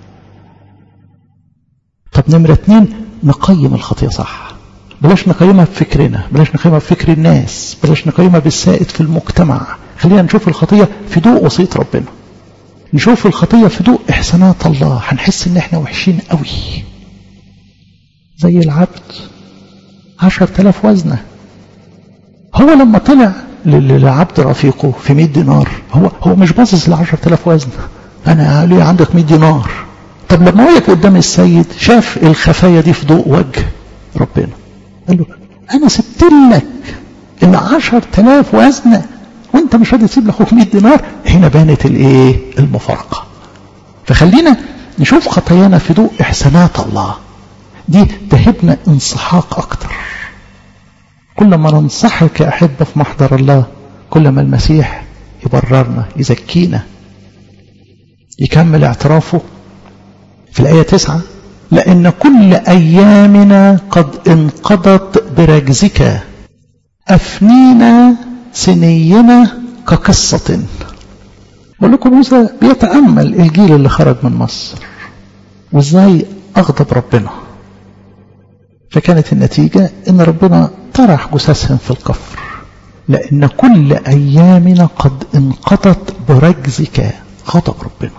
طب نمرة اتنين نقيم الخطية صح بلاش نقيمها بفكرنا بلاش نقيمها بفكر الناس بلاش نقيمها بالسائد في المجتمع خلينا نشوف الخطية في ضوء وصية ربنا نشوف الخطية في ضوء إحسانات الله هنحس إن إحنا وحشين قوي زي العبد عشر تلاف وزنة هو لما طلع للعبد رفيقه في 100 دينار هو هو مش باصص ل 10000 وزن انا ليه عندك 100 دينار طب لما وقف قدام السيد شاف الخفايا دي في ضوء وجه ربنا قال له انا سبت لك ال 10000 وزنه وانت مش راضي تسيب لاخوك 100 دينار هنا بانت الايه المفارقه فخلينا نشوف خطايانا في ضوء احسانات الله دي تهبنا انسحاق اكتر كل ما ننصحك يا أحبة في محضر الله كل ما المسيح يبررنا يزكينا يكمل اعترافه في الآية تسعة لأن كل أيامنا قد انقضت برجزك أفنينا سنينا كقصة بقول لكم موسى بيتأمل الجيل اللي خرج من مصر وازاي أغضب ربنا فكانت النتيجة ان ربنا طرح جثثهم في القفر لأن كل أيامنا قد انقضت برجزك غضب ربنا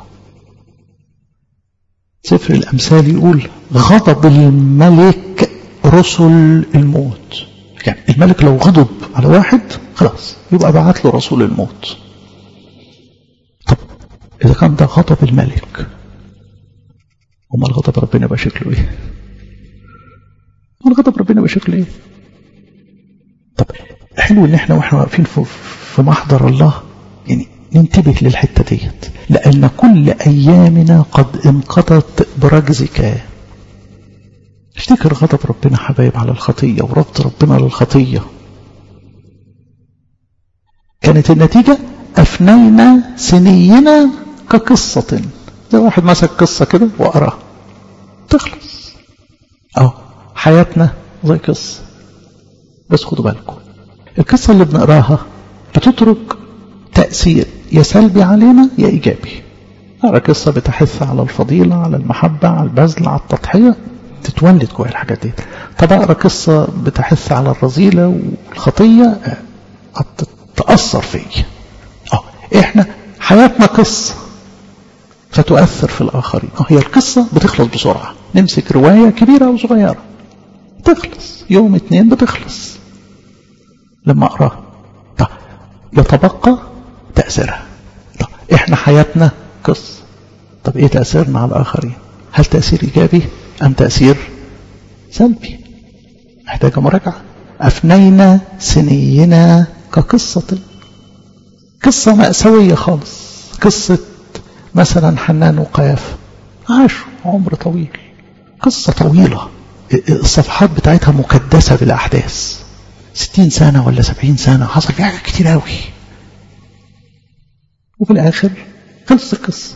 سفر الأمثال يقول غضب الملك رسل الموت يعني الملك لو غضب على واحد خلاص يبقى بعت له رسول الموت طب إذا كان ده غضب الملك امال غضب ربنا يبقى شكله ايه امال غضب ربنا يبقى شكله ايه طب حلو ان احنا واحنا واقفين في محضر الله يعني ننتبه للحته ديت لان كل ايامنا قد انقضت برجزك افتكر غضب ربنا حبايب على الخطيه وربط ربنا للخطيه كانت النتيجه افنينا سنينا كقصه زي واحد مسك قصه كده وقراها تخلص اهو حياتنا زي قصه بس خدوا بالكم القصة اللي بنقراها بتترك تأثير يا سلبي علينا يا إيجابي نقرا قصة بتحث على الفضيلة على المحبة على البذل على التضحية تتولد جوايا الحاجات دي طب أقرا قصة بتحث على الرذيلة والخطية تأثر فيا اه احنا حياتنا قصة فتؤثر في الآخرين اه هي القصة بتخلص بسرعة نمسك رواية كبيرة أو صغيرة تخلص يوم اتنين بتخلص لما اقراها طب يتبقى تأثيرها طب احنا حياتنا قصة طب ايه تأثيرنا على الآخرين هل تأثير إيجابي أم تأثير سلبي محتاجة مراجعة أفنينا سنينا كقصة قصة مأساوية خالص قصة مثلا حنان وقيافة عاشوا عمر طويل قصة طويلة الصفحات بتاعتها مكدسة بالأحداث ستين سنة ولا سبعين سنة حصل فيها حاجات كتير أوي وفي الآخر خلص القصة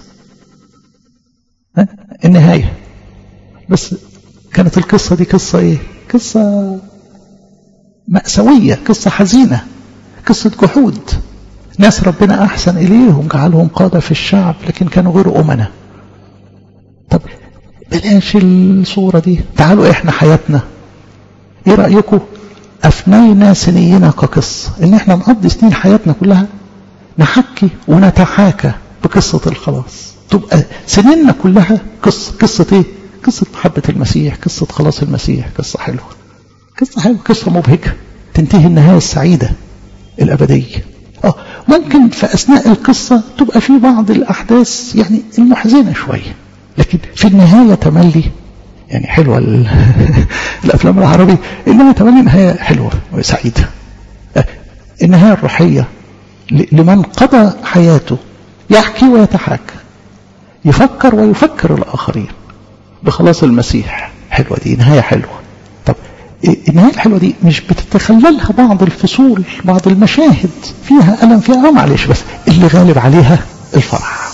النهاية بس كانت القصة دي قصة إيه قصة مأساوية قصة حزينة قصة جحود ناس ربنا أحسن إليهم جعلهم قادة في الشعب لكن كانوا غير أمنا طب بلاش الصورة دي تعالوا إحنا حياتنا إيه رأيكم أفنينا سنينا كقصة إن إحنا نقضي سنين حياتنا كلها نحكي ونتحاكى بقصة الخلاص تبقى سنيننا كلها قصة قصة إيه؟ قصة محبة المسيح قصة خلاص المسيح قصة حلوة قصة حلوة قصة مبهجة تنتهي النهاية السعيدة الأبدية آه ممكن في أثناء القصة تبقى في بعض الأحداث يعني المحزنة شوية لكن في النهاية تملي يعني حلوة الأفلام العربي إنها تملي نهاية حلوة وسعيدة النهاية الروحية لمن قضى حياته يحكي ويتحاكى يفكر ويفكر الآخرين بخلاص المسيح حلوة دي نهاية حلوة طب النهاية الحلوة دي مش بتتخللها بعض الفصول بعض المشاهد فيها ألم فيها اه معلش بس اللي غالب عليها الفرح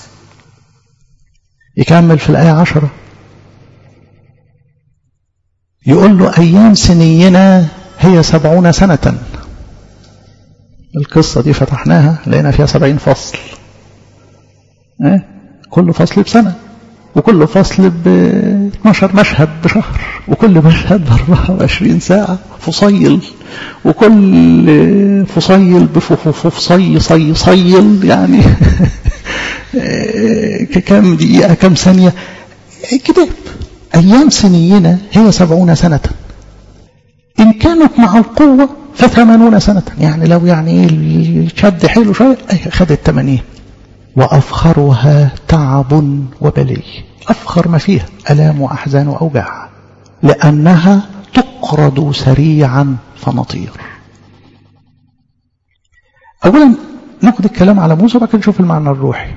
يكمل في الآية عشرة يقول له أيام سنينا هي سبعون سنة القصة دي فتحناها لقينا فيها سبعين فصل اه؟ كل فصل بسنة وكل فصل ب 12 مشهد بشهر وكل مشهد ب 24 ساعة فصيل وكل فصيل بفصي صي صيل يعني كم دقيقة كم ثانية كتاب أيام سنينا هي سبعون سنة إن كانت مع القوة فثمانون سنة يعني لو يعني الشد حلو شوية خدت ثمانين وأفخرها تعب وبلي أفخر ما فيها ألام وأحزان وأوجاع لأنها تقرض سريعا فنطير أولا ناخد الكلام على موسى وبعد كده نشوف المعنى الروحي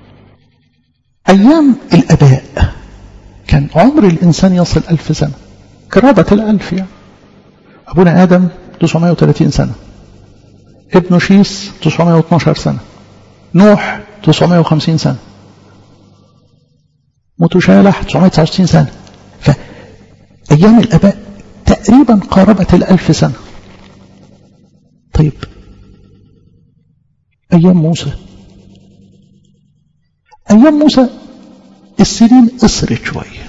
أيام الأباء كان عمر الإنسان يصل ألف سنة قرابة الألف يعني أبونا آدم 930 سنة ابن شيس 912 سنة نوح 950 سنة متشالح 999 سنة فأيام الأباء تقريبا قاربت الألف سنة طيب أيام موسى أيام موسى السنين قصرت شوية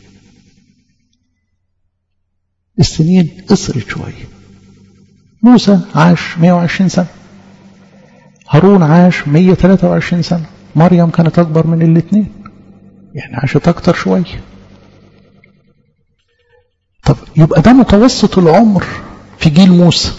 السنين قصرت شوية موسى عاش 120 سنة هارون عاش 123 سنة مريم كانت أكبر من الاثنين يعني عاشت أكتر شوية طب يبقى ده متوسط العمر في جيل موسى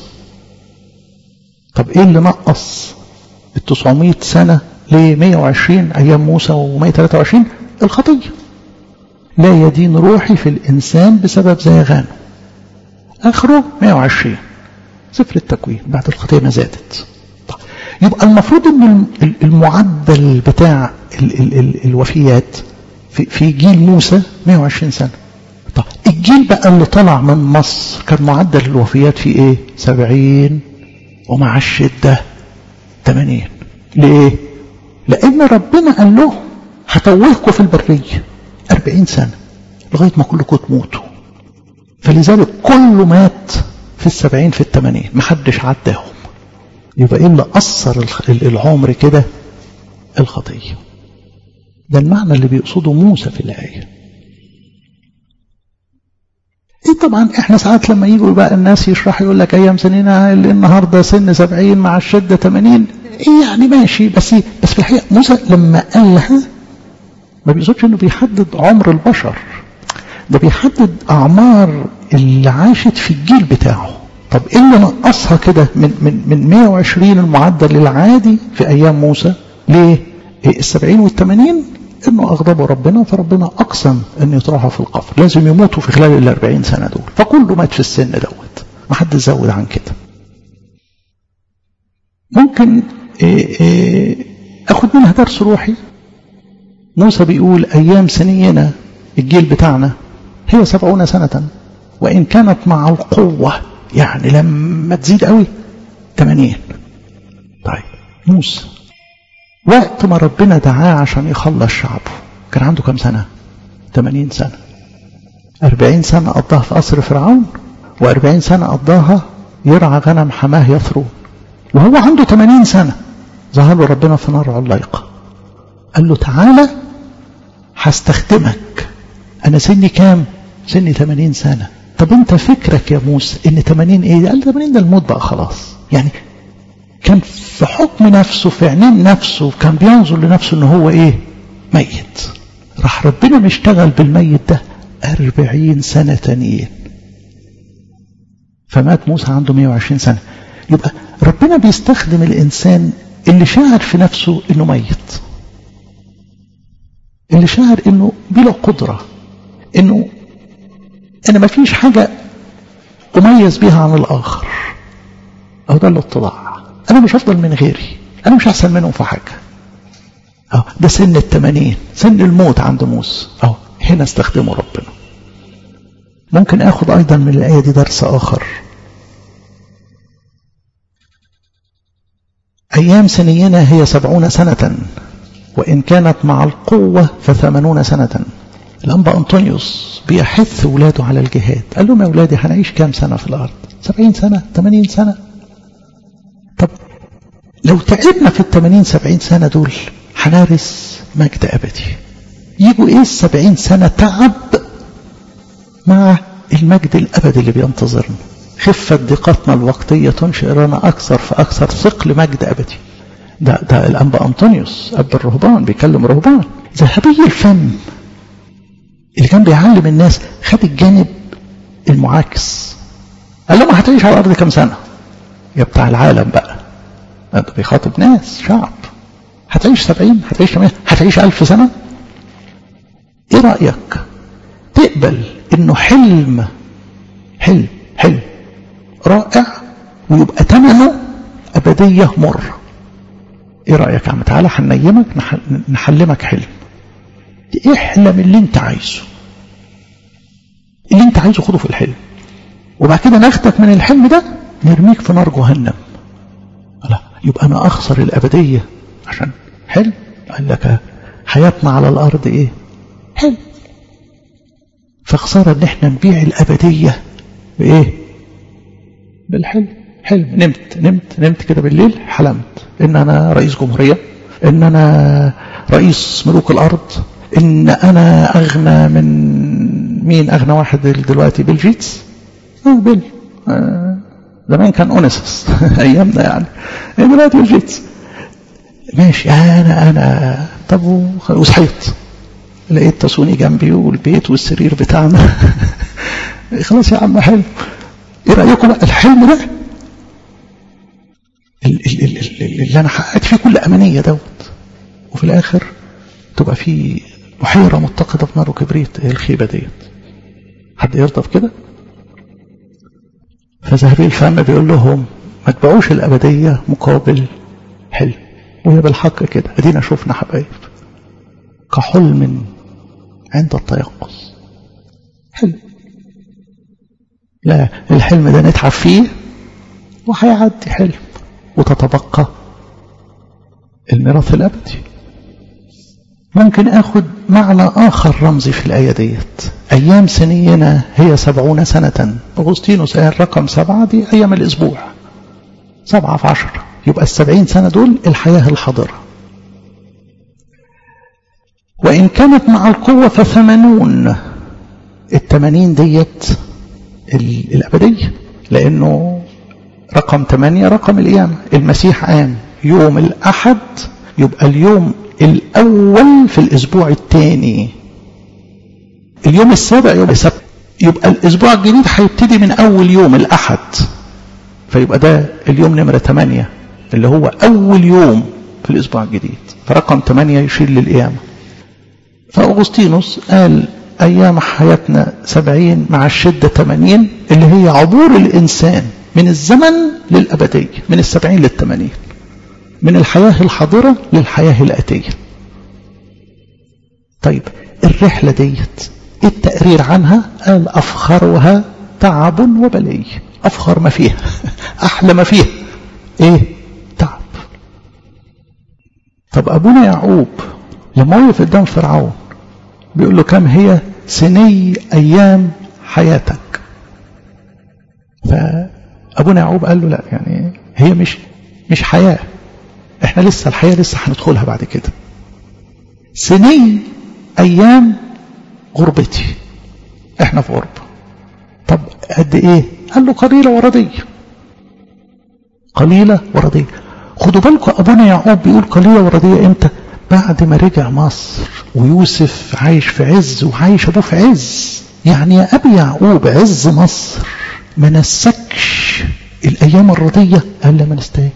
طب ايه اللي نقص ال 900 سنة ل 120 أيام موسى و 123 الخطية لا يدين روحي في الإنسان بسبب زيغانه آخره 120 سفر التكوين بعد الخطية ما زادت طيب. يبقى المفروض ان المعدل بتاع ال ال ال الوفيات في, في جيل موسى 120 سنة طيب الجيل بقى اللي طلع من مصر كان معدل الوفيات فيه ايه 70 ومع الشدة 80 ليه لان ربنا قال له هتوهكم في البرية 40 سنة لغاية ما كلكم تموتوا فلذلك كله مات في السبعين في الثمانين محدش عداهم يبقى ايه اللي أثر العمر كده الخطية ده المعنى اللي بيقصده موسى في الآية ايه طبعا احنا ساعات لما يجوا بقى الناس يشرح يقول لك ايام سننا النهارده سن سبعين مع الشده 80 ايه يعني ماشي بس بس في الحقيقه موسى لما قالها ما بيقصدش انه بيحدد عمر البشر ده بيحدد أعمار اللي عاشت في الجيل بتاعه طب إيه اللي نقصها كده من, من, من 120 المعدل العادي في أيام موسى ليه السبعين والثمانين إنه أغضبوا ربنا فربنا أقسم أن يطرحوا في القبر لازم يموتوا في خلال الأربعين سنة دول فكله مات في السن دوت ما حد زود عن كده ممكن إيه إيه أخد منها درس روحي موسى بيقول أيام سنينا الجيل بتاعنا هي سبعون سنة وإن كانت مع القوة يعني لما تزيد قوي تمانين طيب موسى وقت ما ربنا دعاه عشان يخلص شعبه كان عنده كم سنة تمانين سنة أربعين سنة قضاها في قصر فرعون وأربعين سنة قضاها يرعى غنم حماه يثرون وهو عنده تمانين سنة ظهر له ربنا في نار علايقة قال له تعالى هستخدمك أنا سني كام سني 80 سنة طب انت فكرك يا موسى ان 80 ايه قال 80 ده الموت بقى خلاص يعني كان في حكم نفسه في عينين نفسه كان بينظر لنفسه ان هو ايه ميت راح ربنا مشتغل بالميت ده 40 سنة تانيين فمات موسى عنده 120 سنة يبقى ربنا بيستخدم الإنسان اللي شاعر في نفسه إنه ميت اللي شاعر إنه بلا قدرة إنه أنا ما فيش حاجة أميز بها عن الآخر أو ده الاطلاع أنا مش أفضل من غيري أنا مش أحسن منهم في حاجة أو ده سن التمانين سن الموت عند موسى أو هنا استخدمه ربنا ممكن أخذ أيضا من الآية دي درس آخر أيام سنينا هي سبعون سنة وإن كانت مع القوة فثمانون سنة الأنبا أنطونيوس بيحث ولاده على الجهاد قال لهم يا أولادي هنعيش كام سنة في الأرض سبعين سنة ثمانين سنة طب لو تعبنا في الثمانين سبعين سنة دول هنارس مجد أبدي يجوا إيه السبعين سنة تعب مع المجد الأبدي اللي بينتظرنا خفة ضيقتنا الوقتية تنشئ لنا أكثر فأكثر ثقل مجد أبدي ده, ده الأنبا أنطونيوس أب الرهبان بيكلم رهبان ذهبي الفم اللي كان بيعلم الناس خد الجانب المعاكس قال لهم هتعيش على الأرض كم سنة يا بتاع العالم بقى ده بيخاطب ناس شعب هتعيش سبعين هتعيش ثمانين هتعيش ألف سنة ايه رأيك تقبل انه حلم حلم حلم رائع ويبقى ثمنه أبدية مرة ايه رأيك يا عم تعالى هنيمك نحلمك حلم احلم اللي انت عايزه اللي انت عايزه خده في الحلم وبعد كده ناخدك من الحلم ده نرميك في نار جهنم لا يبقى انا اخسر الابدية عشان حلم قال لك حياتنا على الارض ايه حلم فخسارة ان احنا نبيع الابدية بايه بالحلم حلم نمت نمت نمت كده بالليل حلمت ان انا رئيس جمهورية ان انا رئيس ملوك الارض ان انا اغنى من مين اغنى واحد دلوقتي بيل جيتس اه بيل آه زمان كان اونسس ايامنا يعني دلوقتي بيل جيتس ماشي انا انا طب وصحيت لقيت تصوني جنبي والبيت والسرير بتاعنا خلاص يا عم حلو ايه رايكم بقى الحلم ده اللي انا حققت فيه كل امانيه دوت وفي الاخر تبقى في بحيره متقده في نار وكبريت ايه الخيبه ديت حد يرضى بكده فذهبي الفم بيقول لهم ما تبيعوش الابديه مقابل حلم وهي بالحق كده ادينا شفنا حبايب كحلم عند التيقظ حلم لا الحلم ده نتعب فيه وهيعدي حلم وتتبقى الميراث الأبدي ممكن أخد معنى آخر رمزي في الآية ديت أيام سنينا هي سبعون سنة أغسطينوس قال رقم سبعة دي أيام الأسبوع سبعة في عشرة يبقى السبعين سنة دول الحياة الحاضرة وإن كانت مع القوة فثمانون التمانين ديت الأبدية لأنه رقم ثمانية رقم القيامة المسيح قام يوم الأحد يبقى اليوم الأول في الأسبوع الثاني اليوم السابع يوم السبت يبقى الأسبوع الجديد هيبتدي من أول يوم الأحد فيبقى ده اليوم نمرة ثمانية اللي هو أول يوم في الأسبوع الجديد فرقم ثمانية يشير للقيامة فأغسطينوس قال أيام حياتنا سبعين مع الشدة ثمانين اللي هي عبور الإنسان من الزمن للأبدية من السبعين للثمانين من الحياة الحاضرة للحياة الآتية طيب الرحلة ديت التقرير عنها قال أفخرها تعب وبلي أفخر ما فيها أحلى ما فيها إيه تعب طب أبونا يعقوب لما وقف قدام فرعون بيقول له كم هي سني أيام حياتك فأبونا يعقوب قال له لا يعني هي مش مش حياة احنا لسه الحياة لسه هندخلها بعد كده سني أيام غربتي احنا في غربة طب قد ايه قال له قليلة وردية قليلة وردية خدوا بالكم أبونا يعقوب بيقول قليلة وردية امتى بعد ما رجع مصر ويوسف عايش في عز وعايش أبوه في عز يعني يا أبي يعقوب عز مصر ما نسكش الأيام الرضية قال لا ما نستاهلش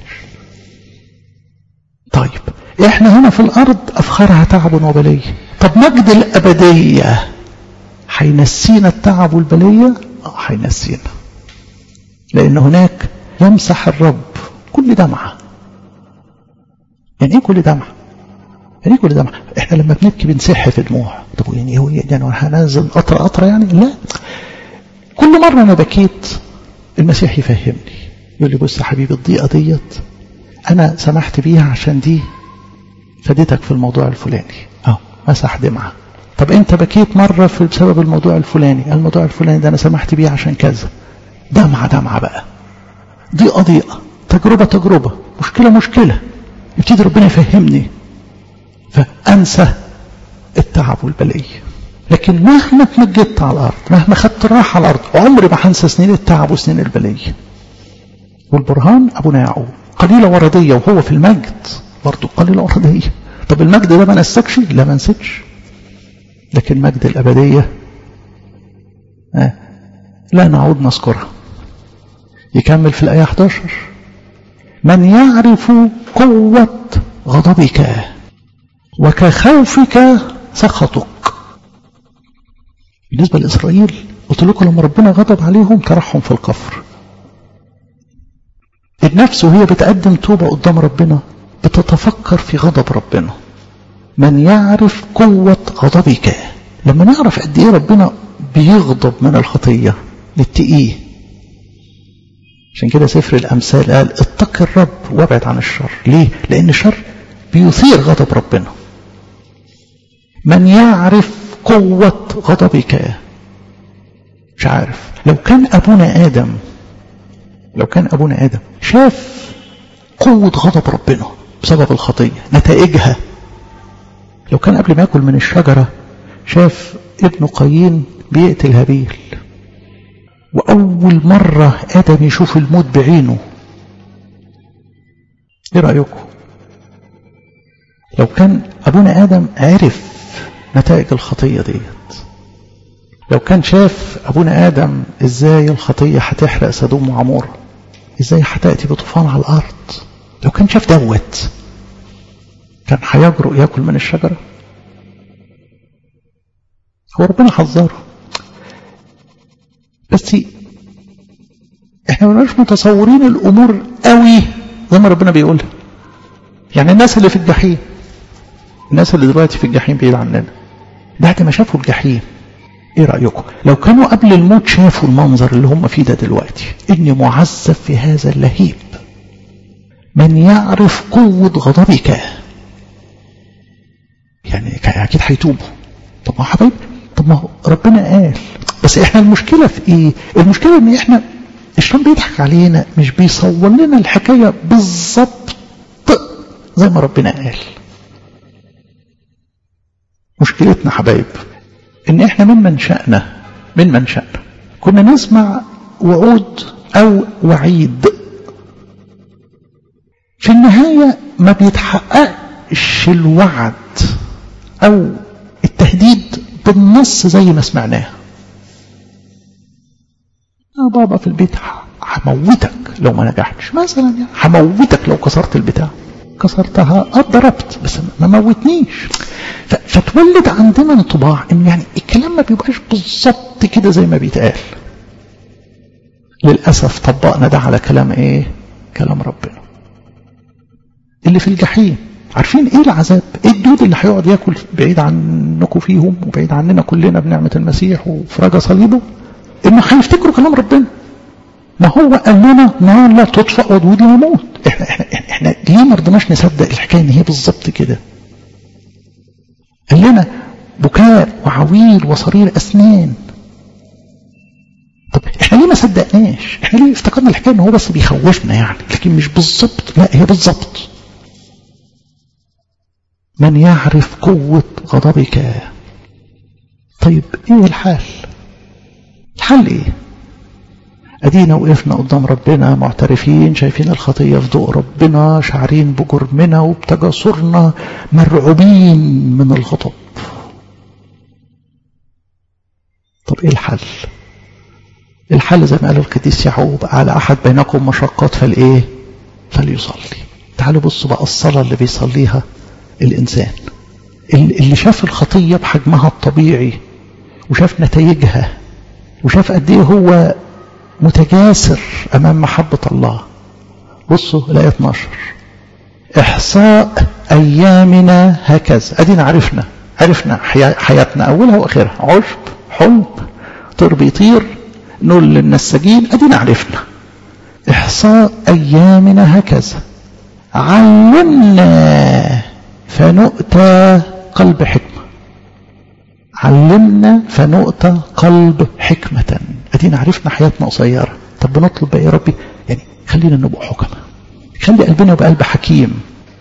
طيب احنا هنا في الأرض أفخرها تعب وبلية طب مجد الأبدية هينسينا التعب والبلية اه هينسينا لأن هناك يمسح الرب كل دمعة يعني ايه كل دمعة يعني ايه كل دمعة احنا لما بنبكي بنسح في دموع طب يعني هو يعني هنزل قطرة قطرة يعني لا كل مرة أنا بكيت المسيح يفهمني يقول لي بص يا حبيبي الضيقة ديت أنا سمحت بيها عشان دي فادتك في الموضوع الفلاني أهو مسح دمعة طب أنت بكيت مرة في بسبب الموضوع الفلاني الموضوع الفلاني ده أنا سمحت بيه عشان كذا دمعة دمعة بقى ضيقة ضيقة تجربة تجربة مشكلة مشكلة يبتدي ربنا يفهمني فأنسى التعب والبلية لكن مهما اتمجدت على الأرض مهما خدت الراحة على الأرض عمري ما هنسى سنين التعب وسنين البلية والبرهان أبونا يعقوب قليلة وردية وهو في المجد برضه قليلة وردية طب المجد ده ما نسكش لا ما نسكش لكن مجد الأبدية آه لا نعود نذكرها يكمل في الآية 11 من يعرف قوة غضبك وكخوفك سخطك بالنسبة لإسرائيل قلت لكم لما ربنا غضب عليهم طرحهم في القفر النفس وهي بتقدم توبة قدام ربنا بتتفكر في غضب ربنا من يعرف قوة غضبك لما نعرف قد ايه ربنا بيغضب من الخطية نتقيه عشان كده سفر الأمثال قال اتق الرب وابعد عن الشر ليه؟ لأن الشر بيثير غضب ربنا من يعرف قوة غضبك مش عارف لو كان أبونا آدم لو كان أبونا آدم شاف قوة غضب ربنا بسبب الخطية نتائجها لو كان قبل ما يأكل من الشجرة شاف ابن قايين بيقتل هابيل وأول مرة آدم يشوف الموت بعينه ايه رأيكم لو كان أبونا آدم عرف نتائج الخطية ديت لو كان شاف أبونا آدم إزاي الخطية هتحرق سدوم وعمورة إزاي هتأتي بطوفان على الأرض لو كان شاف دوت كان هيجرؤ ياكل من الشجرة هو ربنا حذره بس احنا ما متصورين الامور قوي زي ما ربنا بيقولها يعني الناس اللي في الجحيم الناس اللي دلوقتي في الجحيم بعيد عننا بعد ما شافوا الجحيم ايه رأيكم لو كانوا قبل الموت شافوا المنظر اللي هم فيه ده دلوقتي اني معذب في هذا اللهيب من يعرف قوة غضبك يعني اكيد هيتوبوا طب ما حبايبي طب ما ربنا قال بس احنا المشكلة في ايه المشكلة ان احنا الشيطان بيضحك علينا مش بيصور لنا الحكاية بالظبط زي ما ربنا قال مشكلتنا حبايب ان احنا من منشأنا من منشأنا كنا نسمع وعود او وعيد في النهاية ما بيتحققش الوعد او التهديد بالنص زي ما سمعناه يا بابا في البيت هموتك لو ما نجحتش مثلا يعني هموتك لو كسرت البتاع كسرتها ضربت بس ما موتنيش فتولد عندنا انطباع ان يعني الكلام ما بيبقاش بالظبط كده زي ما بيتقال للاسف طبقنا ده على كلام ايه كلام ربنا اللي في الجحيم عارفين ايه العذاب ايه الدود اللي هيقعد ياكل بعيد عنكم فيهم وبعيد عننا كلنا بنعمه المسيح وفي رجا صليبه انه هيفتكروا كلام ربنا ما هو قال لنا نار لا تطفأ ودود لا يموت احنا احنا احنا ليه ما رضناش نصدق الحكايه ان هي بالظبط كده قال لنا بكاء وعويل وصرير اسنان طب احنا ليه ما صدقناش احنا ليه افتكرنا الحكايه ان هو بس بيخوفنا يعني لكن مش بالظبط لا هي بالظبط من يعرف قوة غضبك طيب ايه الحال الحل ايه ادينا وقفنا قدام ربنا معترفين شايفين الخطية في ضوء ربنا شعرين بجرمنا وبتجاسرنا مرعوبين من الغضب طب ايه الحل الحل زي ما قال القديس يعقوب على احد بينكم مشقات فالايه فليصلي تعالوا بصوا بقى الصلاة اللي بيصليها الإنسان اللي شاف الخطية بحجمها الطبيعي وشاف نتائجها وشاف قد ايه هو متجاسر أمام محبة الله بصوا الآية 12 إحصاء أيامنا هكذا أدينا عرفنا عرفنا حياتنا أولها وآخرها عشب حلم طير بيطير نقول للنساجين أدينا عرفنا إحصاء أيامنا هكذا علمنا فنؤتى قلب حكمة علمنا فنؤتى قلب حكمة أدينا عرفنا حياتنا قصيرة طب بنطلب بقى يا ربي يعني خلينا نبقى حكمة خلي قلبنا يبقى قلب حكيم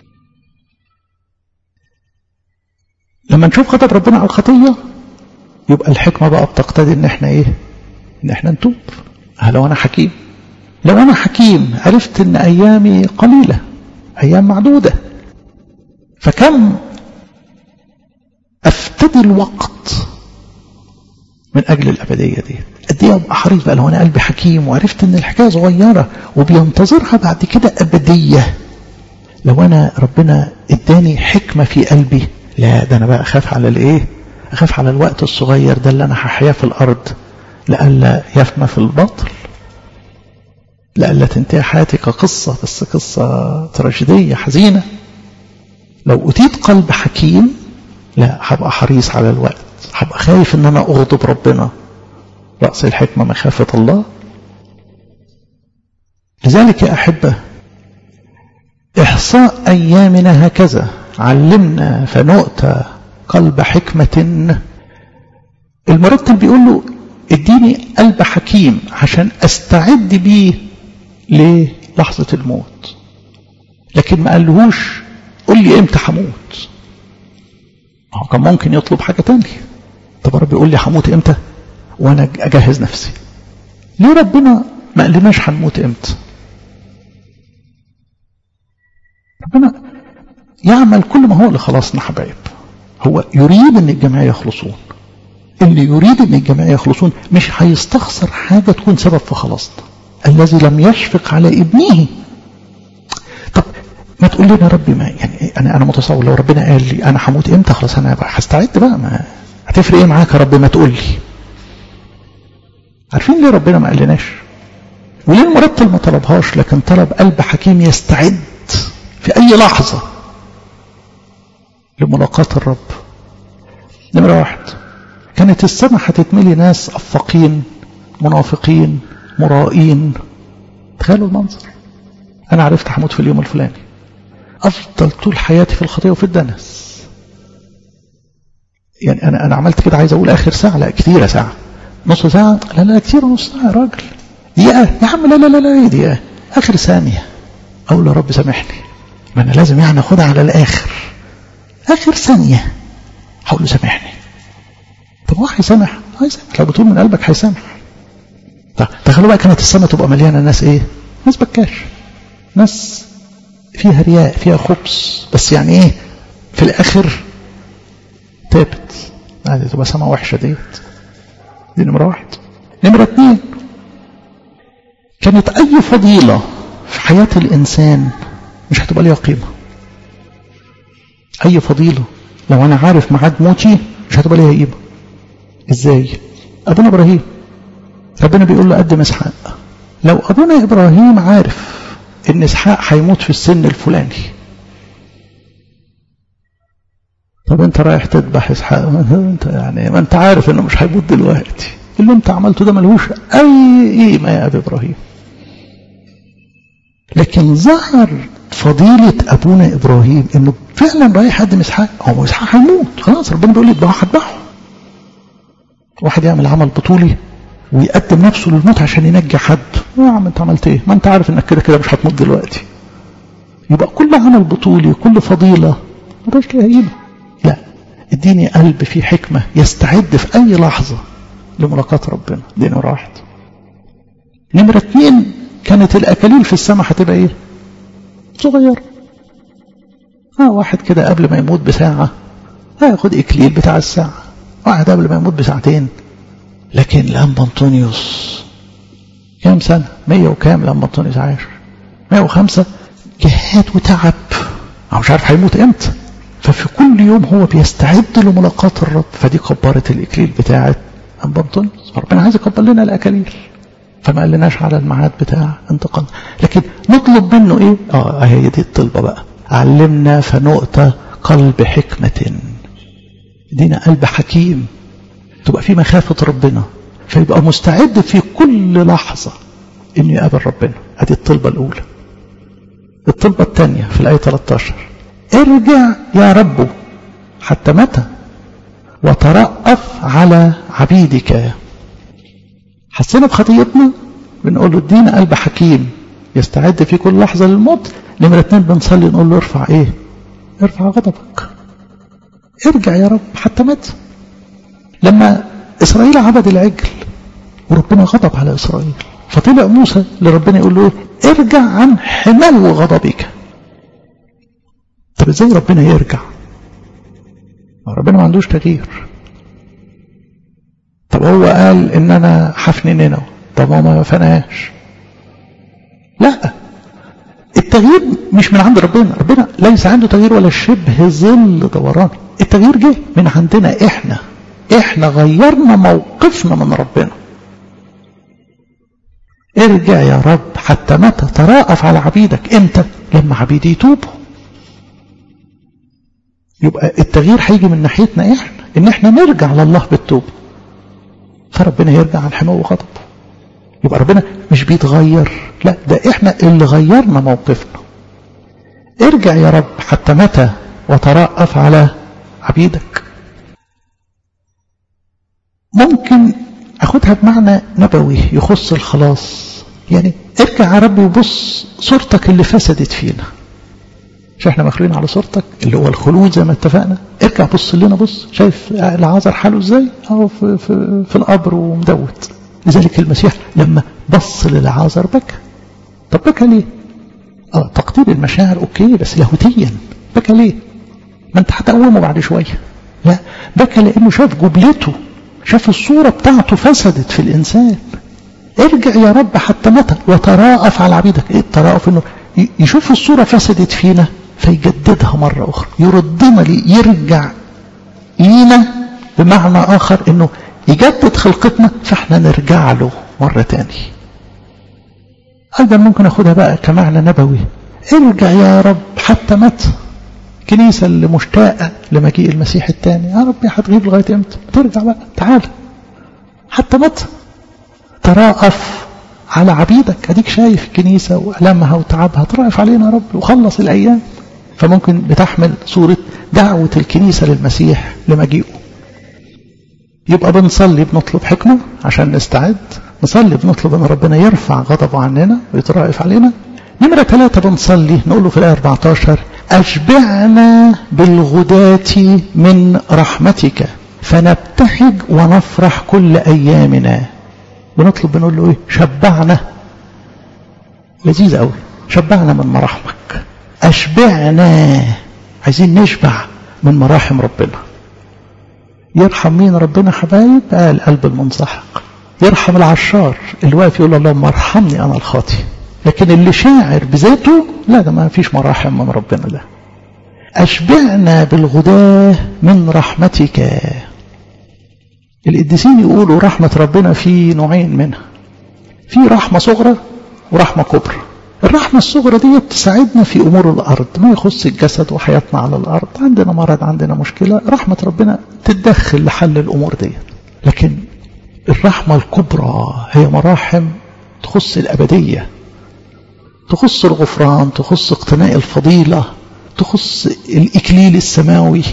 لما نشوف غضب ربنا على الخطية يبقى الحكمة بقى بتقتضي ان احنا ايه ان احنا نتوب لو انا حكيم لو انا حكيم عرفت ان ايامي قليلة ايام معدودة فكم افتدي الوقت من اجل الابديه دي قد ايه ابقى حريص بقى لو انا قلبي حكيم وعرفت ان الحكايه صغيره وبينتظرها بعد كده ابديه لو انا ربنا اداني حكمه في قلبي لا ده انا بقى اخاف على الايه اخاف على الوقت الصغير ده اللي انا هحياه في الارض لئلا يفنى في الباطل لئلا تنتهي حياتي كقصه بس قصه تراجيديه حزينه لو أتيت قلب حكيم لا هبقى حريص على الوقت هبقى خايف ان انا اغضب ربنا رأس الحكمة مخافة الله لذلك يا أحبة إحصاء أيامنا هكذا علمنا فنؤتى قلب حكمة المرتب بيقول له اديني قلب حكيم عشان استعد بيه للحظة الموت لكن ما قالهوش قل لي امتى هموت هو كان ممكن يطلب حاجة تانية طب ربي يقول لي هموت امتى وانا اجهز نفسي ليه ربنا ما قالناش هنموت امتى ربنا يعمل كل ما هو لخلاصنا حبايب هو يريد ان الجميع يخلصون اللي يريد ان الجميع يخلصون مش هيستخسر حاجة تكون سبب في خلاصنا الذي لم يشفق على ابنه طب ما تقول لنا ربي ما يعني انا انا متصور لو ربنا قال لي انا هموت امتى خلاص انا هستعد بقى ما هتفرق ايه معاك يا رب ما تقول لي عارفين ليه ربنا ما قالناش وليه المرتل ما طلبهاش لكن طلب قلب حكيم يستعد في اي لحظه لملاقاة الرب نمرة واحد كانت السماء هتتملي ناس أفاقين منافقين مرائين تخيلوا المنظر أنا عرفت هموت في اليوم الفلاني أفضل طول حياتي في الخطية وفي الدنس يعني أنا أنا عملت كده عايز أقول آخر ساعة لا كتيرة ساعة نص ساعة لا لا كتير نص ساعة يا راجل دقيقة يا عم لا لا لا لا دقيقة آخر ثانية أقول يا رب سامحني ما أنا لازم يعني أخدها على الآخر آخر ثانية هقول له سامحني طب هو هيسامح هيسامح لو بتقول من قلبك هيسامح طب تخيلوا بقى كانت السماء تبقى مليانة ناس ايه ناس بكاش ناس فيها رياء فيها خبز بس يعني ايه في الاخر تابت هذه تبقى سماء وحشة ديت دي نمرة واحد نمرة اتنين كانت اي فضيلة في حياة الانسان مش هتبقى ليها قيمة اي فضيلة لو انا عارف ميعاد موتي مش هتبقى ليها قيمة ازاي ابونا ابراهيم ربنا بيقول له قدم اسحاق لو ابونا ابراهيم عارف ان اسحاق هيموت في السن الفلاني طب انت رايح تذبح اسحاق انت يعني ما انت عارف انه مش هيموت دلوقتي اللي انت عملته ده ملهوش اي قيمه يا ابي ابراهيم لكن ظهر فضيلة أبونا إبراهيم إنه فعلا رايح يقدم إسحاق هو إسحاق هيموت خلاص ربنا بيقول لي اذبحه هذبحه واحد يعمل عمل بطولي ويقدم نفسه للموت عشان ينجي حد يا عم انت عملت ايه ما انت عارف انك كده كده مش هتموت دلوقتي يبقى كل عمل بطولي كل فضيلة ما بقاش ليها قيمة لا اديني قلب فيه حكمة يستعد في اي لحظة لملاقاة ربنا دي نمرة واحد نمرة اتنين كانت الاكاليل في السماء هتبقى ايه صغير اه واحد كده قبل ما يموت بساعة هياخد اكليل بتاع الساعة واحد قبل ما يموت بساعتين لكن لما انطونيوس كام سنة مية وكام لما انطونيوس عايش مية وخمسة جهاد وتعب هو مش عارف هيموت امتى ففي كل يوم هو بيستعد لملاقاة الرب فدي كبرت الإكليل بتاعت أنبا انطونيوس فربنا عايز يكبر لنا الأكاليل فما قالناش على الميعاد بتاع انتقال لكن نطلب منه ايه اه هي دي الطلبة بقى علمنا فنؤتى قلب حكمة دينا قلب حكيم تبقى في مخافة ربنا فيبقى مستعد في كل لحظة انه يقابل ربنا ادي الطلبة الاولى الطلبة الثانية في الآية 13 ارجع يا رب حتى متى وترأف على عبيدك حسينا بخطيتنا بنقول له ادينا قلب حكيم يستعد في كل لحظة للموت نمرة اتنين بنصلي نقول له ارفع ايه ارفع غضبك ارجع يا رب حتى متى لما إسرائيل عبد العجل وربنا غضب على إسرائيل فطلع موسى لربنا يقول له ارجع عن حمل غضبك طب ازاي ربنا يرجع ربنا ما عندوش تغيير طب هو قال ان انا حفني نينوى طب هو ما فناش لا التغيير مش من عند ربنا ربنا ليس عنده تغيير ولا شبه ظل دوران التغيير جه من عندنا احنا احنا غيرنا موقفنا من ربنا ارجع يا رب حتى متى تراءف على عبيدك امتى لما عبيدي يتوبوا يبقى التغيير هيجي من ناحيتنا احنا ان احنا نرجع لله بالتوبه فربنا يرجع عن حماه وغضبه يبقى ربنا مش بيتغير لا ده احنا اللي غيرنا موقفنا ارجع يا رب حتى متى وترأف على عبيدك ممكن اخدها بمعنى نبوي يخص الخلاص يعني ارجع يا رب وبص صورتك اللي فسدت فينا مش احنا مخلوقين على صورتك اللي هو الخلود زي ما اتفقنا ارجع بص لنا بص شايف العازر حاله ازاي اهو في, في, في القبر ومدوت لذلك المسيح لما بص للعازر بكى طب بكى ليه اه تقدير المشاعر اوكي بس لاهوتيا بكى ليه ما انت هتقومه بعد شويه لا بكى لانه شاف جبلته شاف الصوره بتاعته فسدت في الانسان ارجع يا رب حتى متى وتراءف على عبيدك ايه التراءف انه يشوف الصوره فسدت فينا فيجددها مرة أخرى يردنا لي يرجع لينا بمعنى آخر أنه يجدد خلقتنا فاحنا نرجع له مرة تاني أيضا ممكن أخدها بقى كمعنى نبوي ارجع يا رب حتى متى الكنيسة اللي مشتاقة لمجيء المسيح الثاني يا رب هتغيب لغاية امتى ترجع بقى تعال حتى متى تراءف على عبيدك اديك شايف الكنيسة وألمها وتعبها ترأف علينا يا رب وخلص الأيام فممكن بتحمل صورة دعوة الكنيسة للمسيح لمجيئه يبقى بنصلي بنطلب حكمة عشان نستعد نصلي بنطلب ان ربنا يرفع غضبه عننا ويترأف علينا نمرة ثلاثة بنصلي نقول له في الآية 14 أشبعنا بالغداة من رحمتك فنبتهج ونفرح كل أيامنا بنطلب بنقول له إيه شبعنا لذيذ قوي شبعنا من مراحمك أشبعنا عايزين نشبع من مراحم ربنا يرحم مين ربنا حبايب قال القلب المنسحق يرحم العشار اللي واقف يقول اللهم ارحمني أنا الخاطي لكن اللي شاعر بذاته لا ده ما فيش مراحم من ربنا ده أشبعنا بالغداة من رحمتك القديسين يقولوا رحمة ربنا في نوعين منها في رحمة صغرى ورحمة كبرى الرحمة الصغرى دي تساعدنا في أمور الأرض ما يخص الجسد وحياتنا على الأرض عندنا مرض عندنا مشكلة رحمة ربنا تتدخل لحل الأمور دي لكن الرحمة الكبرى هي مراحم تخص الأبدية تخص الغفران تخص اقتناء الفضيلة تخص الإكليل السماوي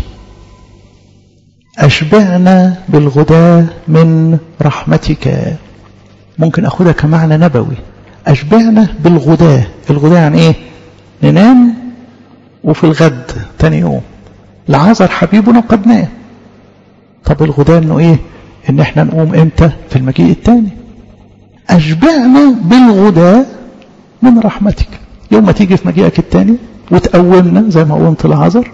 أشبعنا بالغداة من رحمتك ممكن أخذها كمعنى نبوي أشبعنا بالغداة الغداة يعني إيه ننام وفي الغد تاني يوم العذر حبيبنا قد نام طب الغداة انه ايه ان احنا نقوم امتى في المجيء التاني اشبعنا بالغداة من رحمتك يوم ما تيجي في مجيئك التاني وتقومنا زي ما قومت العذر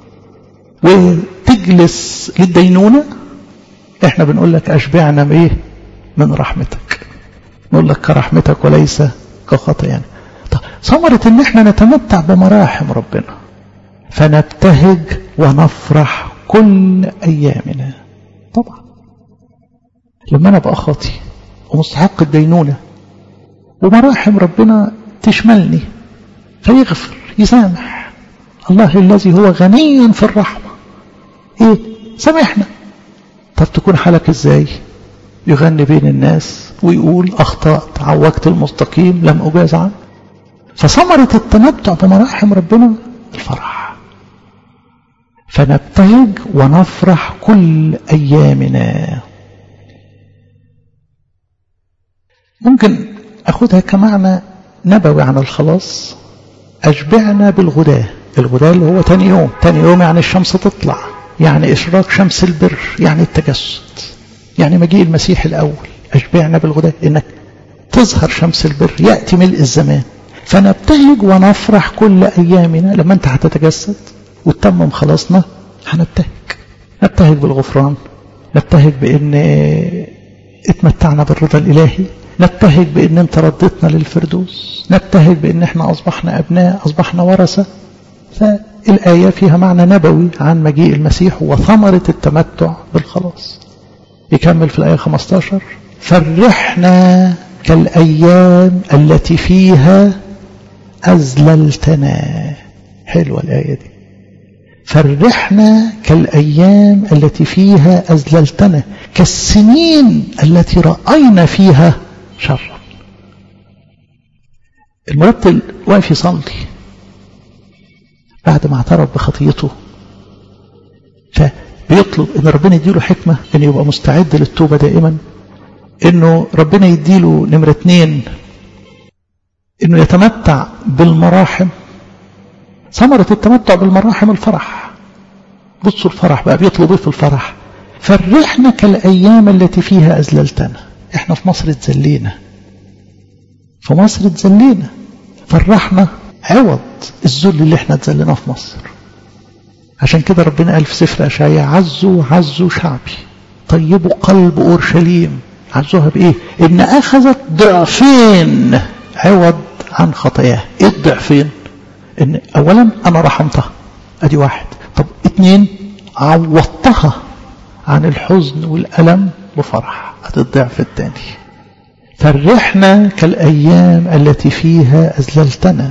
وتجلس للدينونة احنا بنقول لك اشبعنا بايه من رحمتك نقول لك كرحمتك وليس كخطيان طب ثمرة ان احنا نتمتع بمراحم ربنا فنبتهج ونفرح كل ايامنا طبعا لما انا ابقى خاطي ومستحق الدينونة ومراحم ربنا تشملني فيغفر يسامح الله الذي هو غني في الرحمة ايه سامحنا طب تكون حالك ازاي يغني بين الناس ويقول أخطأت عوجت المستقيم لم أجاز عنه فثمرة التمتع بمراحم ربنا الفرح فنبتهج ونفرح كل أيامنا ممكن أخذها كمعنى نبوي عن الخلاص أشبعنا بالغداة الغداة اللي هو تاني يوم تاني يوم يعني الشمس تطلع يعني إشراق شمس البر يعني التجسد يعني مجيء المسيح الأول أشبعنا بالغداة إنك تظهر شمس البر يأتي ملء الزمان فنبتهج ونفرح كل أيامنا لما أنت هتتجسد وتتمم خلاصنا هنبتهج نبتهج بالغفران نبتهج بأن اتمتعنا بالرضا الإلهي نبتهج بأن أنت ردتنا للفردوس نبتهج بأن احنا أصبحنا أبناء أصبحنا ورثة فالآية فيها معنى نبوي عن مجيء المسيح وثمرة التمتع بالخلاص يكمل في الآية 15 فرحنا كالأيام التي فيها أزللتنا حلوة الآية دي فرحنا كالأيام التي فيها أزللتنا كالسنين التي رأينا فيها شرا المرتل واقف يصلي بعد ما اعترف بخطيته فبيطلب ان ربنا يديله حكمة ان يبقى مستعد للتوبة دائما انه ربنا يديله نمرة اتنين انه يتمتع بالمراحم ثمرة التمتع بالمراحم الفرح بصوا الفرح بقى بيطلب ايه في الفرح فرحنا كالأيام التي فيها أذللتنا احنا في مصر اتذلينا في مصر اتذلينا فرحنا عوض الذل اللي احنا اتذليناه في مصر عشان كده ربنا قال في سفر أشعياء عزوا عزوا شعبي طيبوا قلب أورشليم عزوها بإيه إن أخذت ضعفين عوض عن خطاياه إيه الضعفين إن أولا أنا رحمتها أدي واحد طب اتنين عوضتها عن الحزن والألم بفرح أدي الضعف الثاني فرحنا كالأيام التي فيها أذللتنا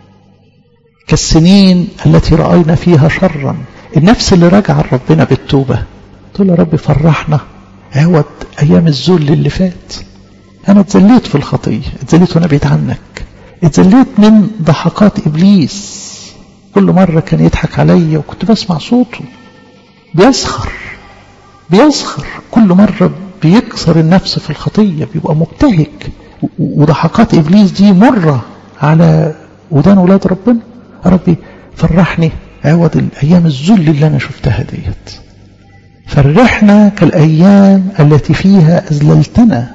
كالسنين التي رأينا فيها شرا النفس اللي راجعة ربنا بالتوبة تقول يا رب فرحنا عوض أيام الذل اللي فات أنا اتذليت في الخطية اتذليت وأنا بعيد عنك اتذليت من ضحكات إبليس كل مرة كان يضحك عليا وكنت بسمع صوته بيسخر بيسخر كل مرة بيكسر النفس في الخطية بيبقى مبتهج وضحكات إبليس دي مرة على ودان ولاد ربنا ربي فرحني عوض الأيام الذل اللي أنا شفتها ديت فرحنا كالأيام التي فيها أذللتنا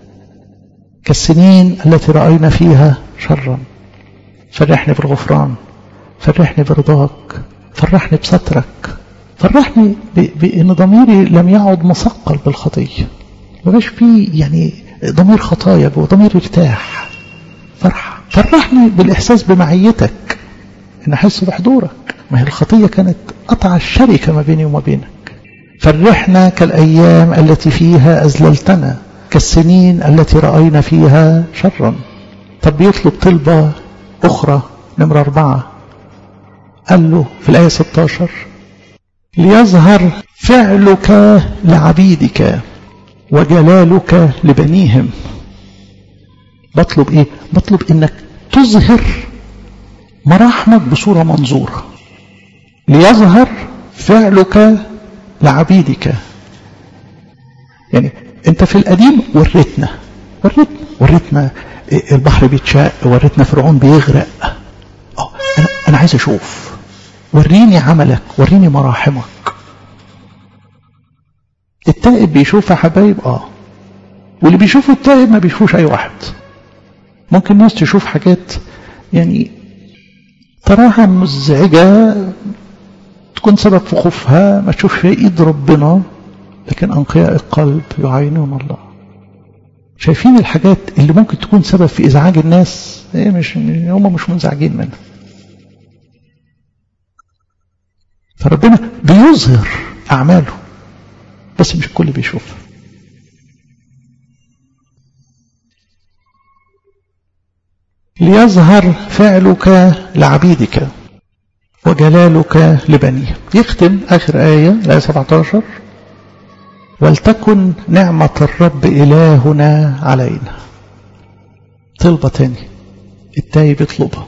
كالسنين التي رأينا فيها شرا فرحني بالغفران فرحني برضاك فرحني بسترك فرحني بأن ضميري لم يعد مثقل بالخطية ما بقاش فيه يعني ضمير خطايا جوه ضمير ارتاح فرح فرحني بالإحساس بمعيتك إن أحس بحضورك ما هي الخطية كانت قطع الشركة ما بيني وما بينك فرحنا كالأيام التي فيها أذللتنا كالسنين التي رأينا فيها شرا طب بيطلب طلبة أخرى نمرة أربعة قال له في الآية 16 ليظهر فعلك لعبيدك وجلالك لبنيهم بطلب ايه بطلب انك تظهر مراحمك بصورة منظورة ليظهر فعلك لعبيدك يعني انت في القديم وريتنا وريتنا وريتنا البحر بيتشق وريتنا فرعون بيغرق اه انا انا عايز اشوف وريني عملك وريني مراحمك التائب بيشوف يا حبايب اه واللي بيشوفوا التائب ما بيشوفوش اي واحد ممكن ناس تشوف حاجات يعني تراها مزعجة تكون سبب في خوفها ما تشوفش فيها ايد ربنا لكن انقياء القلب يعينهم الله شايفين الحاجات اللي ممكن تكون سبب في ازعاج الناس ايه مش هم مش منزعجين منها فربنا بيظهر اعماله بس مش الكل بيشوفها ليظهر فعلك لعبيدك وجلالك لبنيه يختم آخر آية الآية 17 ولتكن نعمة الرب إلهنا علينا طلبة تاني التايب يطلبها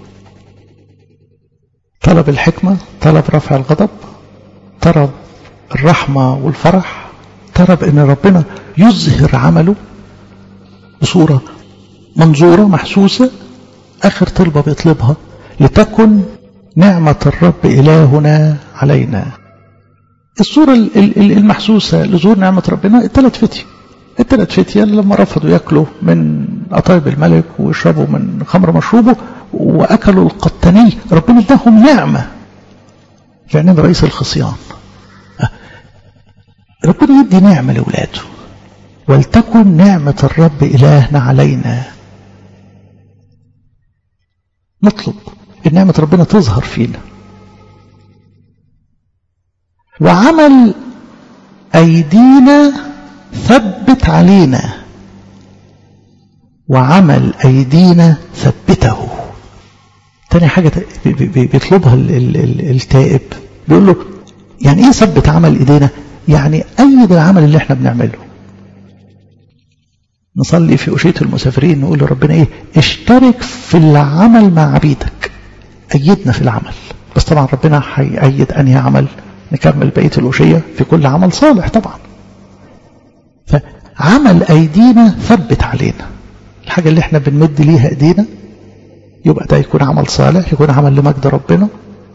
طلب الحكمة طلب رفع الغضب طلب الرحمة والفرح طلب ان ربنا يظهر عمله بصورة منظورة محسوسة آخر طلبة بيطلبها لتكن نعمة الرب إلهنا علينا الصورة المحسوسة لظهور نعمة ربنا الثلاث فتية الثلاث فتية لما رفضوا يأكلوا من أطايب الملك ويشربوا من خمر مشروبه وأكلوا القطني ربنا اداهم نعمة في عينين رئيس الخصيان ربنا يدي نعمة لأولاده ولتكن نعمة الرب إلهنا علينا نطلب ان نعمة ربنا تظهر فينا وعمل أيدينا ثبت علينا وعمل أيدينا ثبته تاني حاجة بيطلبها التائب بيقول له يعني ايه ثبت عمل ايدينا يعني أيد العمل اللي احنا بنعمله نصلي في أشية المسافرين نقول لربنا ايه اشترك في العمل مع عبيدك أيدنا في العمل بس طبعا ربنا هيأيد أنهي عمل نكمل بقية الأشية في كل عمل صالح طبعا فعمل أيدينا ثبت علينا الحاجة اللي احنا بنمد ليها ايدينا يبقى ده يكون عمل صالح يكون عمل لمجد ربنا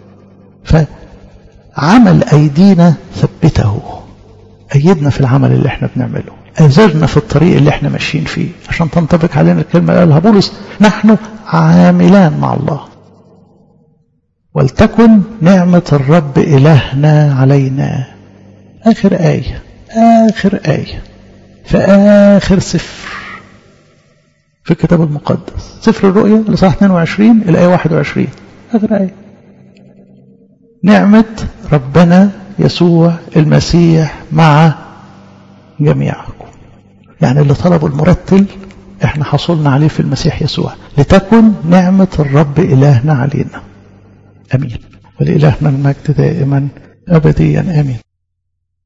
فعمل أيدينا ثبته أيدنا في العمل اللي احنا بنعمله أزرنا في الطريق اللي احنا ماشيين فيه عشان تنطبق علينا الكلمة اللي قالها بولس نحن عاملان مع الله ولتكن نعمة الرب إلهنا علينا آخر آية آخر آية في آخر سفر في الكتاب المقدس سفر الرؤيا الإصحاح 22 الآية 21 آخر آية نعمة ربنا يسوع المسيح مع جميعكم يعني اللي طلبوا المرتل احنا حصلنا عليه في المسيح يسوع لتكن نعمة الرب إلهنا علينا أمين ولإلهنا المجد دائما أبديا آمين